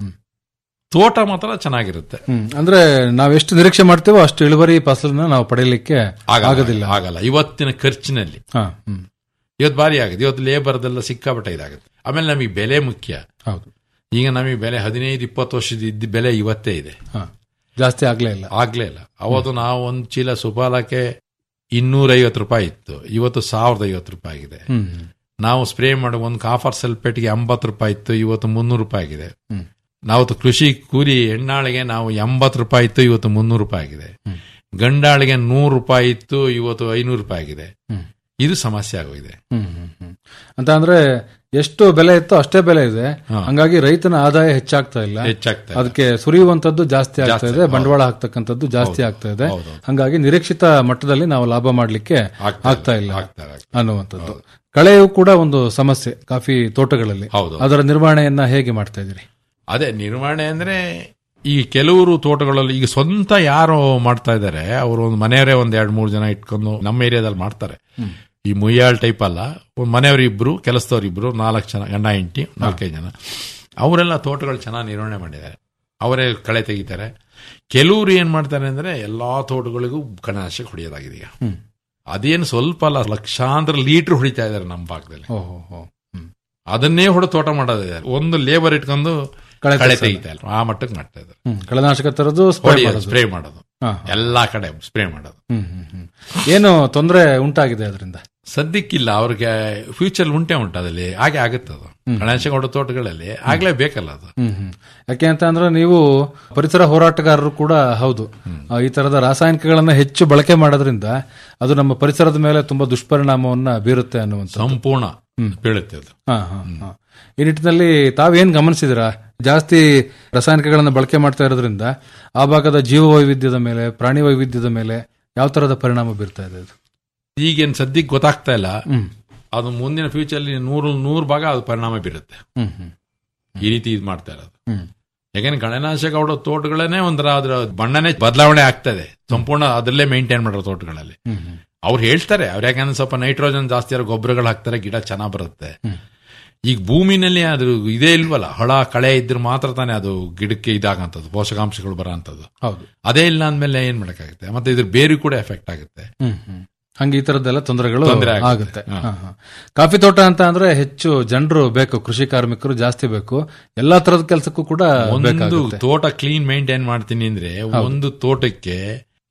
ತೋಟ ಮಾತ್ರ ಚೆನ್ನಾಗಿರುತ್ತೆ ಹ್ಮ್. ಅಂದ್ರೆ ನಾವೆಷ್ಟು ನಿರೀಕ್ಷೆ ಮಾಡ್ತೇವೋ ಅಷ್ಟು ಇಳುವರಿ ಫಸಲನ್ನ ನಾವು ಪಡೆಯಲಿಕ್ಕೆ ಆಗಲ್ಲ, ಆಗೋದಿಲ್ಲ ಆಗಲ್ಲ ಇವತ್ತಿನ ಖರ್ಚಿನಲ್ಲಿ ಹಾ, ಹ್ಮ್. ಇವತ್ತು ಭಾರಿ ಆಗುತ್ತೆ ಇವತ್ತು ಲೇಬರ್ದೆಲ್ಲ ಸಿಕ್ಕಾಪಟ್ಟೆ ಇದಾಗುತ್ತೆ ಆಮೇಲೆ ನಮಗೆ ಬೆಲೆ ಮುಖ್ಯ ಹೌದು ಈಗ ನಮಗೆ ಬೆಲೆ ಹದಿನೈದು ಇಪ್ಪತ್ತು ವರ್ಷದ ಇದ್ದ ಬೆಲೆ ಇವತ್ತೇ ಇದೆ ಹಾ. ಜಾಸ್ತಿ ಆಗ್ಲೇ ಇಲ್ಲ ಆಗ್ಲೇ ಇಲ್ಲ ಅವತ್ತು ನಾವು ಒಂದು ಚೀಲ ಸುಪಾಲಕ್ಕೆ ಇನ್ನೂರೈವತ್ತು ರೂಪಾಯಿ ಇತ್ತು ಇವತ್ತು ಸಾವಿರದ ಐವತ್ತು ರೂಪಾಯಿ ಆಗಿದೆ ಹ್ಮ್, ಹ್ಮ್. ನಾವು ಸ್ಪ್ರೇ ಮಾಡೋ ಒಂದು ಕಾಫರ್ ಸಲ್ಪೇಟ್ಗೆ ಎಂಬತ್ತು ರೂಪಾಯಿ ಇತ್ತು ಇವತ್ತು ಮುನ್ನೂರು ರೂಪಾಯಿ ಆಗಿದೆ ಹ್ಮ್. ನಾವು ಕೃಷಿ ಕೂಲಿ ಹೆಣ್ಣಾಳಿಗೆ ನಾವು ಎಂಬತ್ತು ರೂಪಾಯಿ ಇತ್ತು ಇವತ್ತು ಮುನ್ನೂರು ರೂಪಾಯಿ ಆಗಿದೆ ಹ್ಮ್. ಗಂಡಾಳಿಗೆ ನೂರು ರೂಪಾಯಿ ಇತ್ತು ಇವತ್ತು ಐನೂರು ರೂಪಾಯಿ ಆಗಿದೆ ಹ್ಮ್. ಇದು ಸಮಸ್ಯೆ ಆಗೋಗಿದೆ ಹ್ಮ್, ಹ್ಮ್, ಹ್ಮ್. ಅಂತ ಅಂದ್ರೆ ಎಷ್ಟು ಬೆಲೆ ಇತ್ತೋ ಅಷ್ಟೇ ಬೆಲೆ ಇದೆ ಹಾ. ಹಂಗಾಗಿ ರೈತನ ಆದಾಯ ಹೆಚ್ಚಾಗ್ತಾ ಇಲ್ಲ ಹೆಚ್ಚಾಗ್ತಾ ಇಲ್ಲ. ಅದಕ್ಕೆ ಸುರಿಯುವಂತದ್ದು ಜಾಸ್ತಿ ಆಗ್ತಾ ಜಾಸ್ತಿ, ಇದೆ ಹೌದು. ಬಂಡವಾಳ ಹಾಕ್ತಕ್ಕಂಥದ್ದು ಜಾಸ್ತಿ ಹೌದು, ಆಗ್ತಾ ಇದೆ ಹೌದು. ಹಂಗಾಗಿ ನಿರೀಕ್ಷಿತ ಮಟ್ಟದಲ್ಲಿ ನಾವು ಲಾಭ ಮಾಡ್ಲಿಕ್ಕೆ ಆಗ್ತಾ ಆಗ್ತಾ ಇಲ್ಲ ಆಗ್ತಾ ಇಲ್ಲ. ಅನ್ನುವಂಥದ್ದು ಕಳೆಯು ಕೂಡ ಒಂದು ಸಮಸ್ಯೆ ಕಾಫಿ ತೋಟಗಳಲ್ಲಿ ಹೌದು. ಅದರ ನಿರ್ವಹಣೆಯನ್ನ ಹೇಗೆ ಮಾಡ್ತಾ ಇದ್ದೀರಿ ಅದೇ ನಿರ್ವಹಣೆ ಅಂದ್ರೆ ಈ ಕೆಲವರು ತೋಟಗಳಲ್ಲಿ ಈಗ ಸ್ವಂತ ಯಾರು ಮಾಡ್ತಾ ಇದ್ದಾರೆ ಅವರು ಒಂದು ಮನೆಯವರೇ ಒಂದ್ ಎರಡ್ ಮೂರು ಜನ ಇಟ್ಕೊಂಡು ನಮ್ಮ ಏರಿಯಾದಲ್ಲಿ ಮಾಡ್ತಾರೆ ಹ್ಮ್. ಈ ಮುಯ್ಯಾಳ್ ಟೈಪ್ ಅಲ್ಲ ಒಂದ್ ಮನೆಯವರು ಇಬ್ರು ಕೆಲಸದವ್ರು ಇಬ್ರು ನಾಲ್ಕು ಜನ ಗಂಡ ಹೆಂಡತಿ ನಾಲ್ಕೈದು ಜನ ಅವರೆಲ್ಲ ತೋಟಗಳು ಚೆನ್ನಾಗಿ ನಿರ್ವಹಣೆ ಮಾಡಿದ್ದಾರೆ ಅವರೇ ಕಳೆ ತೆಗಿತಾರೆ ಕೆಲವರು ಏನ್ ಮಾಡ್ತಾರೆ ಅಂದ್ರೆ ಎಲ್ಲಾ ತೋಟಗಳಿಗೂ ಕಣನಾಶಕ ಹೊಡೆಯೋದಾಗಿದೆ ಈಗ ಹ್ಮ್. ಅದೇನು ಸ್ವಲ್ಪ ಅಲ್ಲ ಲಕ್ಷಾಂತರ ಲೀಟರ್ ಹೊಡಿತಾ ಇದ್ದಾರೆ ನಮ್ಮ ಭಾಗದಲ್ಲಿ ಓಹೋ ಹೋ. ಹ್ಮ್. ಅದನ್ನೇ ಹೊಡೆ ತೋಟ ಮಾಡೋದಿದೆ ಒಂದು ಲೇಬರ್ ಇಟ್ಕೊಂಡು ಕಳೆ ಕಳೆ ತೆಗ್ಸಲ್ಲ. ತೆಗಿತಾ ಇಲ್ಲ ಆ ಮಟ್ಟಕ್ಕೆ ಮಾಡ್ತಾ ಇದ್ದಾರೆ ಹ್ಮ್. ಕಳೆನಾಶಕ ತರದು ಸ್ಪ್ರೇ ಹೊಡೆಯೋದು, ಮಾಡೋದು. ಸ್ಪ್ರೇ ಮಾಡೋದು ಹಾ, ಎಲ್ಲಾ ಕಡೆ ಸ್ಪ್ರೇ ಮಾಡೋದು ಹ್ಮ್, ಹ್ಮ್, ಹ್ಮ್. ಏನು ತೊಂದರೆ ಉಂಟಾಗಿದೆ ಅದರಿಂದ ಸದ್ಯಕ್ಕಿಲ್ಲ ಅವ್ರಿಗೆ ಫ್ಯೂಚರ್ ಉಂಟೆ ಉಂಟು ಅದಲ್ಲಿ ಹಾಗೆ ಆಗುತ್ತೆ ಅದು ಹ್ಮ್. ಗಣೇಶ ಹೊಡೆ ತೋಟಗಳಲ್ಲಿ ಆಗ್ಲೇ ಬೇಕಲ್ಲ ಅದು ಹ್ಮ್ ಹ್ಮ್. ಯಾಕೆ ಅಂತ ಅಂದ್ರೆ ನೀವು ಪರಿಸರ ಹೋರಾಟಗಾರರು ಕೂಡ ಹೌದು ಆ, ಈ ತರದ ರಾಸಾಯನಿಕಗಳನ್ನ ಹೆಚ್ಚು ಬಳಕೆ ಮಾಡೋದ್ರಿಂದ ಅದು ನಮ್ಮ ಪರಿಸರದ ಮೇಲೆ ತುಂಬಾ ದುಷ್ಪರಿಣಾಮವನ್ನ ಬೀರುತ್ತೆ ಅನ್ನುವಂಥ ಸಂಪೂರ್ಣ ಬೀಳುತ್ತೆ ಅದು ಹಾ, ಹಾ, ಹಾ. ಈ ನಿಟ್ಟಿನಲ್ಲಿ ತಾವೇನ್ ಗಮನಿಸಿದಿರಾ ಜಾಸ್ತಿ ರಾಸಾಯನಿಕಗಳನ್ನ ಬಳಕೆ ಮಾಡ್ತಾ ಇರೋದ್ರಿಂದ ಆ ಭಾಗದ ಜೀವ ವೈವಿಧ್ಯದ ಮೇಲೆ ಪ್ರಾಣಿ ವೈವಿಧ್ಯದ ಮೇಲೆ ಯಾವ ತರದ ಪರಿಣಾಮ ಬೀರ್ತಾ ಇದೆ ಅದು ಈಗೇನ್ ಸದ್ಯಕ್ಕೆ ಗೊತ್ತಾಗ್ತಾ ಇಲ್ಲ ಹ್ಮ್. ಅದು ಮುಂದಿನ ಫ್ಯೂಚರ್ ನೂರು ನೂರು ಭಾಗ ಅದು ಪರಿಣಾಮ ಬೀರುತ್ತೆ ಹ್ಮ್ ಹ್ಮ್ ಈ ರೀತಿ ಇದು ಮಾಡ್ತಾ ಇರೋದು ಹ್ಮ್ ಯಾಕಂದ್ರೆ ಗಣನಾಶಕ ಹೊಡೋ ತೋಟಗಳನ್ನೇ ಒಂಥರ ಅದ್ರ ಬಣ್ಣನೇ ಬದಲಾವಣೆ ಆಗ್ತದೆ ಸಂಪೂರ್ಣ ಅದರಲ್ಲೇ ಮೇಂಟೈನ್ ಮಾಡೋ ತೋಟಗಳಲ್ಲಿ ಹ್ಮ್ ಹ್ಮ್ ಅವ್ರು ಹೇಳ್ತಾರೆ ಅವ್ರು ಯಾಕಂದ್ರೆ ಸ್ವಲ್ಪ ನೈಟ್ರೋಜನ್ ಜಾಸ್ತಿ ಇರೋ ಗೊಬ್ಬರಗಳು ಹಾಕ್ತಾರೆ ಗಿಡ ಚೆನ್ನಾಗ್ ಬರುತ್ತೆ ಹ್ಮ್. ಈಗ ಭೂಮಿನಲ್ಲಿ ಅದು ಇದೇ ಇಲ್ವಲ್ಲ ಹಳ ಕಳೆ ಇದ್ರೆ ಮಾತ್ರ ತಾನೇ ಅದು ಗಿಡಕ್ಕೆ ಇದಾಗಂತದ್ದು ಪೋಷಕಾಂಶಗಳು ಬರೋಂಥದ್ದು ಹೌದು ಅದೇ ಇಲ್ಲ ಅಂದ್ಮೇಲೆ ಏನ್ ಮಾಡಕ್ಕಾಗುತ್ತೆ ಮತ್ತೆ ಇದ್ರ ಬೇರು ಕೂಡ ಎಫೆಕ್ಟ್ ಆಗುತ್ತೆ ಹ್ಮ್ ಹ್ಮ್ ಹಂಗೆ ಈ ತರದ್ದೆಲ್ಲ ತೊಂದರೆಗಳು ತೊಂದ್ರೆ ಆಗುತ್ತೆ. ಆಗುತ್ತೆ ಹಾ. ಹಾ, ಹಾ. ಕಾಫಿ ತೋಟ ಅಂತ ಅಂದ್ರೆ ಹೆಚ್ಚು ಜನರು ಬೇಕು ಕೃಷಿ ಕಾರ್ಮಿಕರು ಜಾಸ್ತಿ ಬೇಕು ಎಲ್ಲಾ ತರದ ಕೆಲಸಕ್ಕೂ ಕೂಡ ಒಂದು ಬೇಕಾಗುತ್ತೆ ತೋಟ ಕ್ಲೀನ್ ಮೇಂಟೈನ್ ಮಾಡ್ತೀನಿ ಅಂದ್ರೆ ಒಂದು ತೋಟಕ್ಕೆ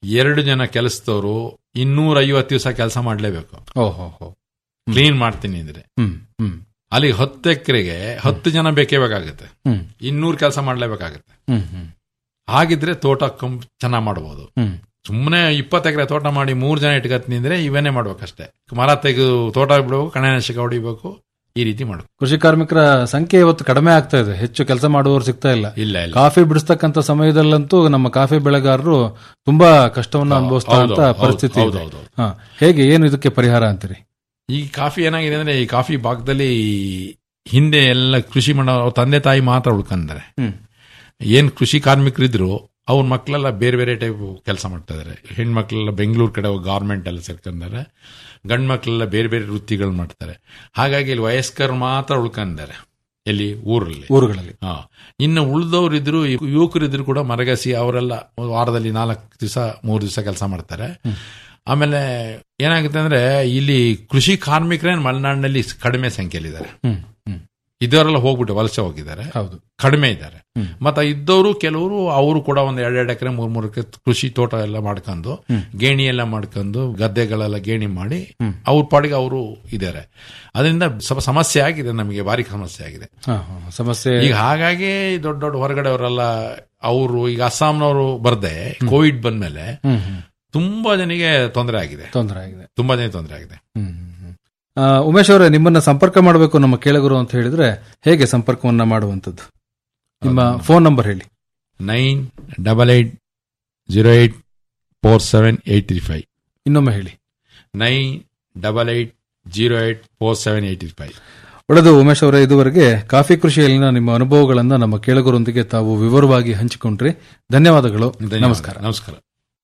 ಎರಡು ಜನ ಕೆಲಸದವರು ಇನ್ನೂರ ಐವತ್ತು ದಿವಸ ಕೆಲಸ ಮಾಡ್ಲೇಬೇಕು ಓಹೋ ಹೋ ಕ್ಲೀನ್ ಮಾಡ್ತೀನಿ ಅಂದ್ರೆ ಹ್ಮ್ ಹ್ಮ್ ಅಲ್ಲಿ ಹತ್ತು ಎಕರೆಗೆ ಹತ್ತು ಜನ ಬೇಕೇ ಬೇಕಾಗುತ್ತೆ ಹ್ಮ್ ಇನ್ನೂರು ಕೆಲಸ ಮಾಡ್ಲೇಬೇಕಾಗುತ್ತೆ ಹ್ಮ್ ಹ್ಮ್ ಹಾಗಿದ್ರೆ ತೋಟ ಕಂ ಚೆನ್ನಾಗಿ ಮಾಡಬಹುದು ಹ್ಮ್ ಸುಮ್ಮನೆ ಇಪ್ಪತ್ತು ಎಕರೆ ತೋಟ ಮಾಡಿ ಮೂರು ಜನ ಇಟ್ಕತ್ತೀನಿ ಅಂದ್ರೆ ಇವನ್ನೇ ಮಾಡ್ಬೇಕಷ್ಟೇ ಮರ ತೆಗೆದು ತೋಟ ಬಿಡಬೇಕು ಕಳೆನಾಶಕ ಹೊಡಿಬೇಕು ಈ ರೀತಿ ಮಾಡಬೇಕು ಕೃಷಿ ಕಾರ್ಮಿಕರ ಸಂಖ್ಯೆ ಇವತ್ತು ಕಡಿಮೆ ಆಗ್ತಾ ಇದೆ ಹೆಚ್ಚು ಕೆಲಸ ಮಾಡುವವರು ಸಿಗ್ತಾ ಇಲ್ಲ ಇಲ್ಲ ಇಲ್ಲ ಕಾಫಿ ಬಿಡಿಸ್ತಕ್ಕಂತ ಸಮಯದಲ್ಲಂತೂ ನಮ್ಮ ಕಾಫಿ ಬೆಳೆಗಾರರು ತುಂಬಾ ಕಷ್ಟವನ್ನು ಅನುಭವಿಸ್ತಾ ಹೌದು, ಅಂತ ಹೌದು, ಪರಿಸ್ಥಿತಿ ಹೌದು, ಇದೆ. ಹೌದು, ಹೌದು. ಹಾ, ಹೇಗೆ ಏನು ಇದಕ್ಕೆ ಪರಿಹಾರ ಅಂತೀರಿ ಈ ಕಾಫಿ ಏನಾಗಿದೆ ಅಂದ್ರೆ ಈ ಕಾಫಿ ಭಾಗದಲ್ಲಿ ಹಿಂದೆ ಎಲ್ಲ ಕೃಷಿ ಮಾಡೋ ಅವ್ರ ತಂದೆ ತಾಯಿ ಮಾತ್ರ ಉಳ್ಕೊಂತಾರೆ ಹ್ಮ್. ಏನ್ ಕೃಷಿ ಕಾರ್ಮಿಕರಿದ್ರು ಅವ್ರ ಮಕ್ಕಳೆಲ್ಲ ಬೇರೆ ಬೇರೆ ಟೈಪ್ ಕೆಲಸ ಮಾಡ್ತಾ ಇದಾರೆ ಹೆಣ್ಮಕ್ಳೆಲ್ಲ ಬೆಂಗಳೂರು ಕಡೆ ಗೌರ್ಮೆಂಟ್ ಎಲ್ಲ ಸೇರ್ಕೊಂಡಿದ್ದಾರೆ ಗಂಡ್ ಮಕ್ಳೆಲ್ಲ ಬೇರೆ ಬೇರೆ ವೃತ್ತಿಗಳು ಮಾಡ್ತಾರೆ ಹಾಗಾಗಿ ಇಲ್ಲಿ ವಯಸ್ಕರು ಮಾತ್ರ ಉಳ್ಕೊಂಡಿದ್ದಾರೆ ಎಲ್ಲಿ ಊರಲ್ಲಿ ಊರುಗಳಲ್ಲಿ ಹಾ ಇನ್ನು ಉಳಿದವರಿದ್ರು ಯುವಕರಿದ್ರು ಕೂಡ ಮರಗಸಿ ಅವರೆಲ್ಲ ವಾರದಲ್ಲಿ ನಾಲ್ಕು ದಿವಸ ಮೂರು ದಿವಸ ಕೆಲಸ ಮಾಡ್ತಾರೆ ಆಮೇಲೆ ಏನಾಗುತ್ತೆ ಅಂದ್ರೆ ಇಲ್ಲಿ ಕೃಷಿ ಕಾರ್ಮಿಕರೇ ಮಲೆನಾಡಿನಲ್ಲಿ ಕಡಿಮೆ ಸಂಖ್ಯೆಯಲ್ಲಿದ್ದಾರೆ ಹ್ಮ್ ಹ್ಮ್ ಇದವರೆಲ್ಲ ಹೋಗ್ಬಿಟ್ಟು ವಲಸೆ ಹೋಗಿದ್ದಾರೆ ಹೌದು ಕಡಿಮೆ ಇದ್ದಾರೆ ಹ್ಮ್. ಮತ್ತೆ ಇದ್ದವರು ಕೆಲವರು ಅವರು ಕೂಡ ಒಂದ್ ಎರಡೆರಡು ಎಕರೆ ಮೂರ್ ಮೂರು ಎಕರೆ ಕೃಷಿ ತೋಟ ಎಲ್ಲ ಮಾಡ್ಕೊಂಡು ಹ್ಮ್. ಗೇಣಿ ಎಲ್ಲ ಮಾಡ್ಕೊಂಡು ಗದ್ದೆಗಳೆಲ್ಲ ಗೇಣಿ ಮಾಡಿ ಹ್ಮ್. ಅವ್ರ ಪಾಡಿಗೆ ಅವರು ಇದ್ದಾರೆ ಅದರಿಂದ ಸ್ವಲ್ಪ ಸಮಸ್ಯೆ ಆಗಿದೆ ನಮಗೆ ಭಾರಿ ಸಮಸ್ಯೆ ಆಗಿದೆ ಹಾ, ಹಾ, ಸಮಸ್ಯೆ ಈಗ ಹಾಗಾಗಿ ದೊಡ್ಡ ದೊಡ್ಡ ಹೊರಗಡೆ ಅವರೆಲ್ಲ ಅವರು ಈಗ ಅಸ್ಸಾಂನವರು ಬರ್ದೆ ಕೋವಿಡ್ ಬಂದ್ಮೇಲೆ ಹ್ಮ್ ಹ್ಮ್ ತುಂಬಾ ಜನಿಗೆ ತೊಂದರೆ ಆಗಿದೆ ತೊಂದರೆ ಆಗಿದೆ ತುಂಬಾ ಜನ ತೊಂದರೆ ಆಗಿದೆ ಹ್ಮ್ ಹ್ಮ್, ಹ್ಮ್. ಆ, ಉಮೇಶ್ ಅವರೇ ನಿಮ್ಮನ್ನ ಸಂಪರ್ಕ ಮಾಡಬೇಕು ನಮ್ಮ ಕೇಳಗರು ಅಂತ ಹೇಳಿದ್ರೆ ಹೇಗೆ ಸಂಪರ್ಕವನ್ನ ಮಾಡುವಂತದ್ದು ನಿಮ್ಮ ಫೋನ್ ನಂಬರ್ ಹೇಳಿ nine double eight zero eight four seven eight three five ಇನ್ನೊಮ್ಮೆ ಹೇಳಿ nine double eight zero eight four seven eight three five ಒಳ್ಳೆದು ಉಮೇಶ್ ಅವರೇ ಇದುವರೆಗೆ ಕಾಫಿ ಕೃಷಿಯಲ್ಲಿನ ನಿಮ್ಮ ಅನುಭವಗಳನ್ನ ನಮ್ಮ ಕೇಳಗರೊಂದಿಗೆ ತಾವು ವಿವರವಾಗಿ ಹಂಚಿಕೊಂಡ್ರಿ ಧನ್ಯವಾದಗಳು ನಮಸ್ಕಾರ ನಮಸ್ಕಾರ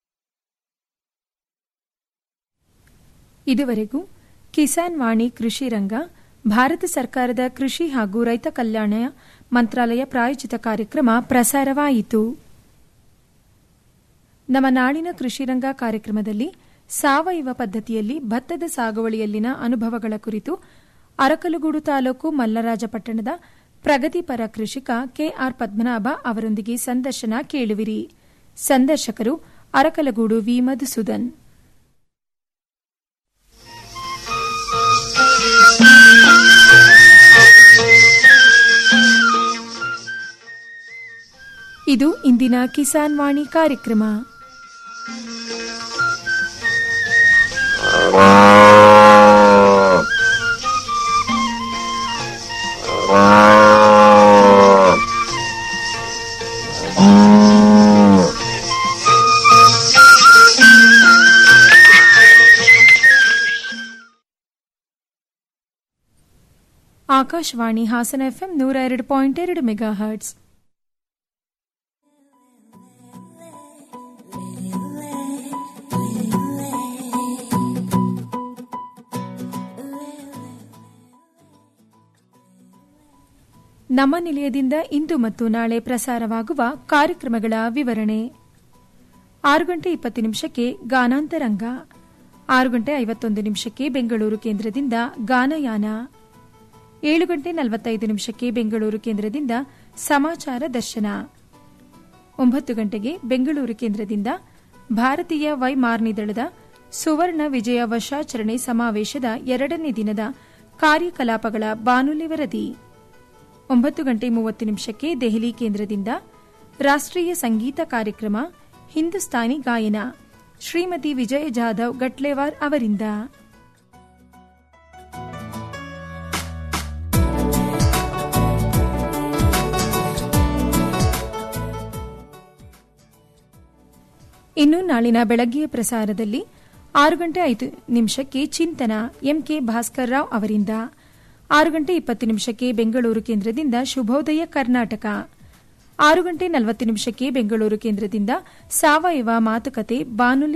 ಇದುವರೆಗೂ ಕಿಸಾನ್ ವಾಣಿ ಕೃಷಿ ರಂಗ ಭಾರತ ಸರ್ಕಾರದ ಕೃಷಿ ಹಾಗೂ ರೈತ ಕಲ್ಯಾಣ ಮಂತ್ರಾಲಯ ಪ್ರಾಯೋಜಿತ ಕಾರ್ಯಕ್ರಮ ಪ್ರಸಾರವಾಯಿತು ನಮ್ಮ ನಾಳಿನ ಕೃಷಿ ರಂಗ ಕಾರ್ಯಕ್ರಮದಲ್ಲಿ ಸಾವಯವ ಪದ್ಧತಿಯಲ್ಲಿ ಭತ್ತದ ಸಾಗುವಳಿಯಲ್ಲಿನ ಅನುಭವಗಳ ಕುರಿತು ಅರಕಲಗೂಡು ತಾಲೂಕು ಮಲ್ಲರಾಜಪಟ್ಟಣದ ಪ್ರಗತಿಪರ ಕೃಷಿಕ ಕೆಆರ್ ಪದ್ಮನಾಭ ಅವರೊಂದಿಗೆ ಸಂದರ್ಶನ ಕೇಳುವಿರಿ ಸಂದರ್ಶಕರು ಅರಕಲಗೂಡು ವಿ ಮಧುಸೂದನ್ ಇದು ಇಂದಿನ ಕಿಸಾನ್ ವಾಣಿ ಕಾರ್ಯಕ್ರಮ ಆಕಾಶವಾಣಿ ಹಾಸನ ಎಫ್ಎಂ ನೂರ ಎರಡು ಪಾಯಿಂಟ್ ಎರಡು ಮೆಗಾ ಹರ್ಟ್ಸ್ ನಮ್ಮ ನಿಲಯದಿಂದ ಇಂದು ಮತ್ತು ನಾಳೆ ಪ್ರಸಾರವಾಗುವ ಕಾರ್ಯಕ್ರಮಗಳ ವಿವರಣೆ ಆರು ಗಂಟೆ ಇಪ್ಪತ್ತು ನಿಮಿಷಕ್ಕೆ ಗಾನಾಂತರಂಗ ಆರು ಗಂಟೆ ಐವತ್ತೊಂದು ನಿಮಿಷಕ್ಕೆ ಬೆಂಗಳೂರು ಕೇಂದ್ರದಿಂದ ಗಾನಯಾನ ಏಳು ಗಂಟೆ ನಲವತ್ತೈದು ನಿಮಿಷಕ್ಕೆ ಬೆಂಗಳೂರು ಕೇಂದ್ರದಿಂದ ಸಮಾಚಾರ ದರ್ಶನ ಒಂಬತ್ತು ಗಂಟೆಗೆ ಬೆಂಗಳೂರು ಕೇಂದ್ರದಿಂದ ಭಾರತೀಯ ವೈಮಾರ್ನಿ ದಳದ ಸುವರ್ಣ ವಿಜಯ ವರ್ಷಾಚರಣೆ ಸಮಾವೇಶದ ಎರಡನೇ ದಿನದ ಕಾರ್ಯಕಲಾಪಗಳ ಬಾನುಲಿ ವರದಿ ಒಂಬತ್ತು ಗಂಟೆ ಮೂವತ್ತು ನಿಮಿಷಕ್ಕೆ ದೆಹಲಿ ಕೇಂದ್ರದಿಂದ ರಾಷ್ಟ್ರೀಯ ಸಂಗೀತ ಕಾರ್ಯಕ್ರಮ ಹಿಂದೂಸ್ತಾನಿ ಗಾಯನ ಶ್ರೀಮತಿ ವಿಜಯ ಜಾಧವ್ ಗಟ್ಲೇವಾರ್ ಅವರಿಂದ ಇನ್ನು ನಾಳಿನ ಬೆಳಗ್ಗೆಯ ಪ್ರಸಾರದಲ್ಲಿ ಆರು ಗಂಟೆ ಐದು ನಿಮಿಷಕ್ಕೆ ಚಿಂತನ ಎಂಕೆ ಭಾಸ್ಕರ್ ರಾವ್ ಅವರಿಂದ ಆರು ಗಂಟೆ ಇಪ್ಪತ್ತು ನಿಮಿಷಕ್ಕೆ ಬೆಂಗಳೂರು ಕೇಂದ್ರದಿಂದ ಶುಭೋದಯ ಕರ್ನಾಟಕ ಆರು ಗಂಟೆ ನಲವತ್ತು ನಿಮಿಷಕ್ಕೆ ಬೆಂಗಳೂರು ಕೇಂದ್ರದಿಂದ ಸಾವಯವ ಮಾತುಕತೆ ಬಾನುಲಿ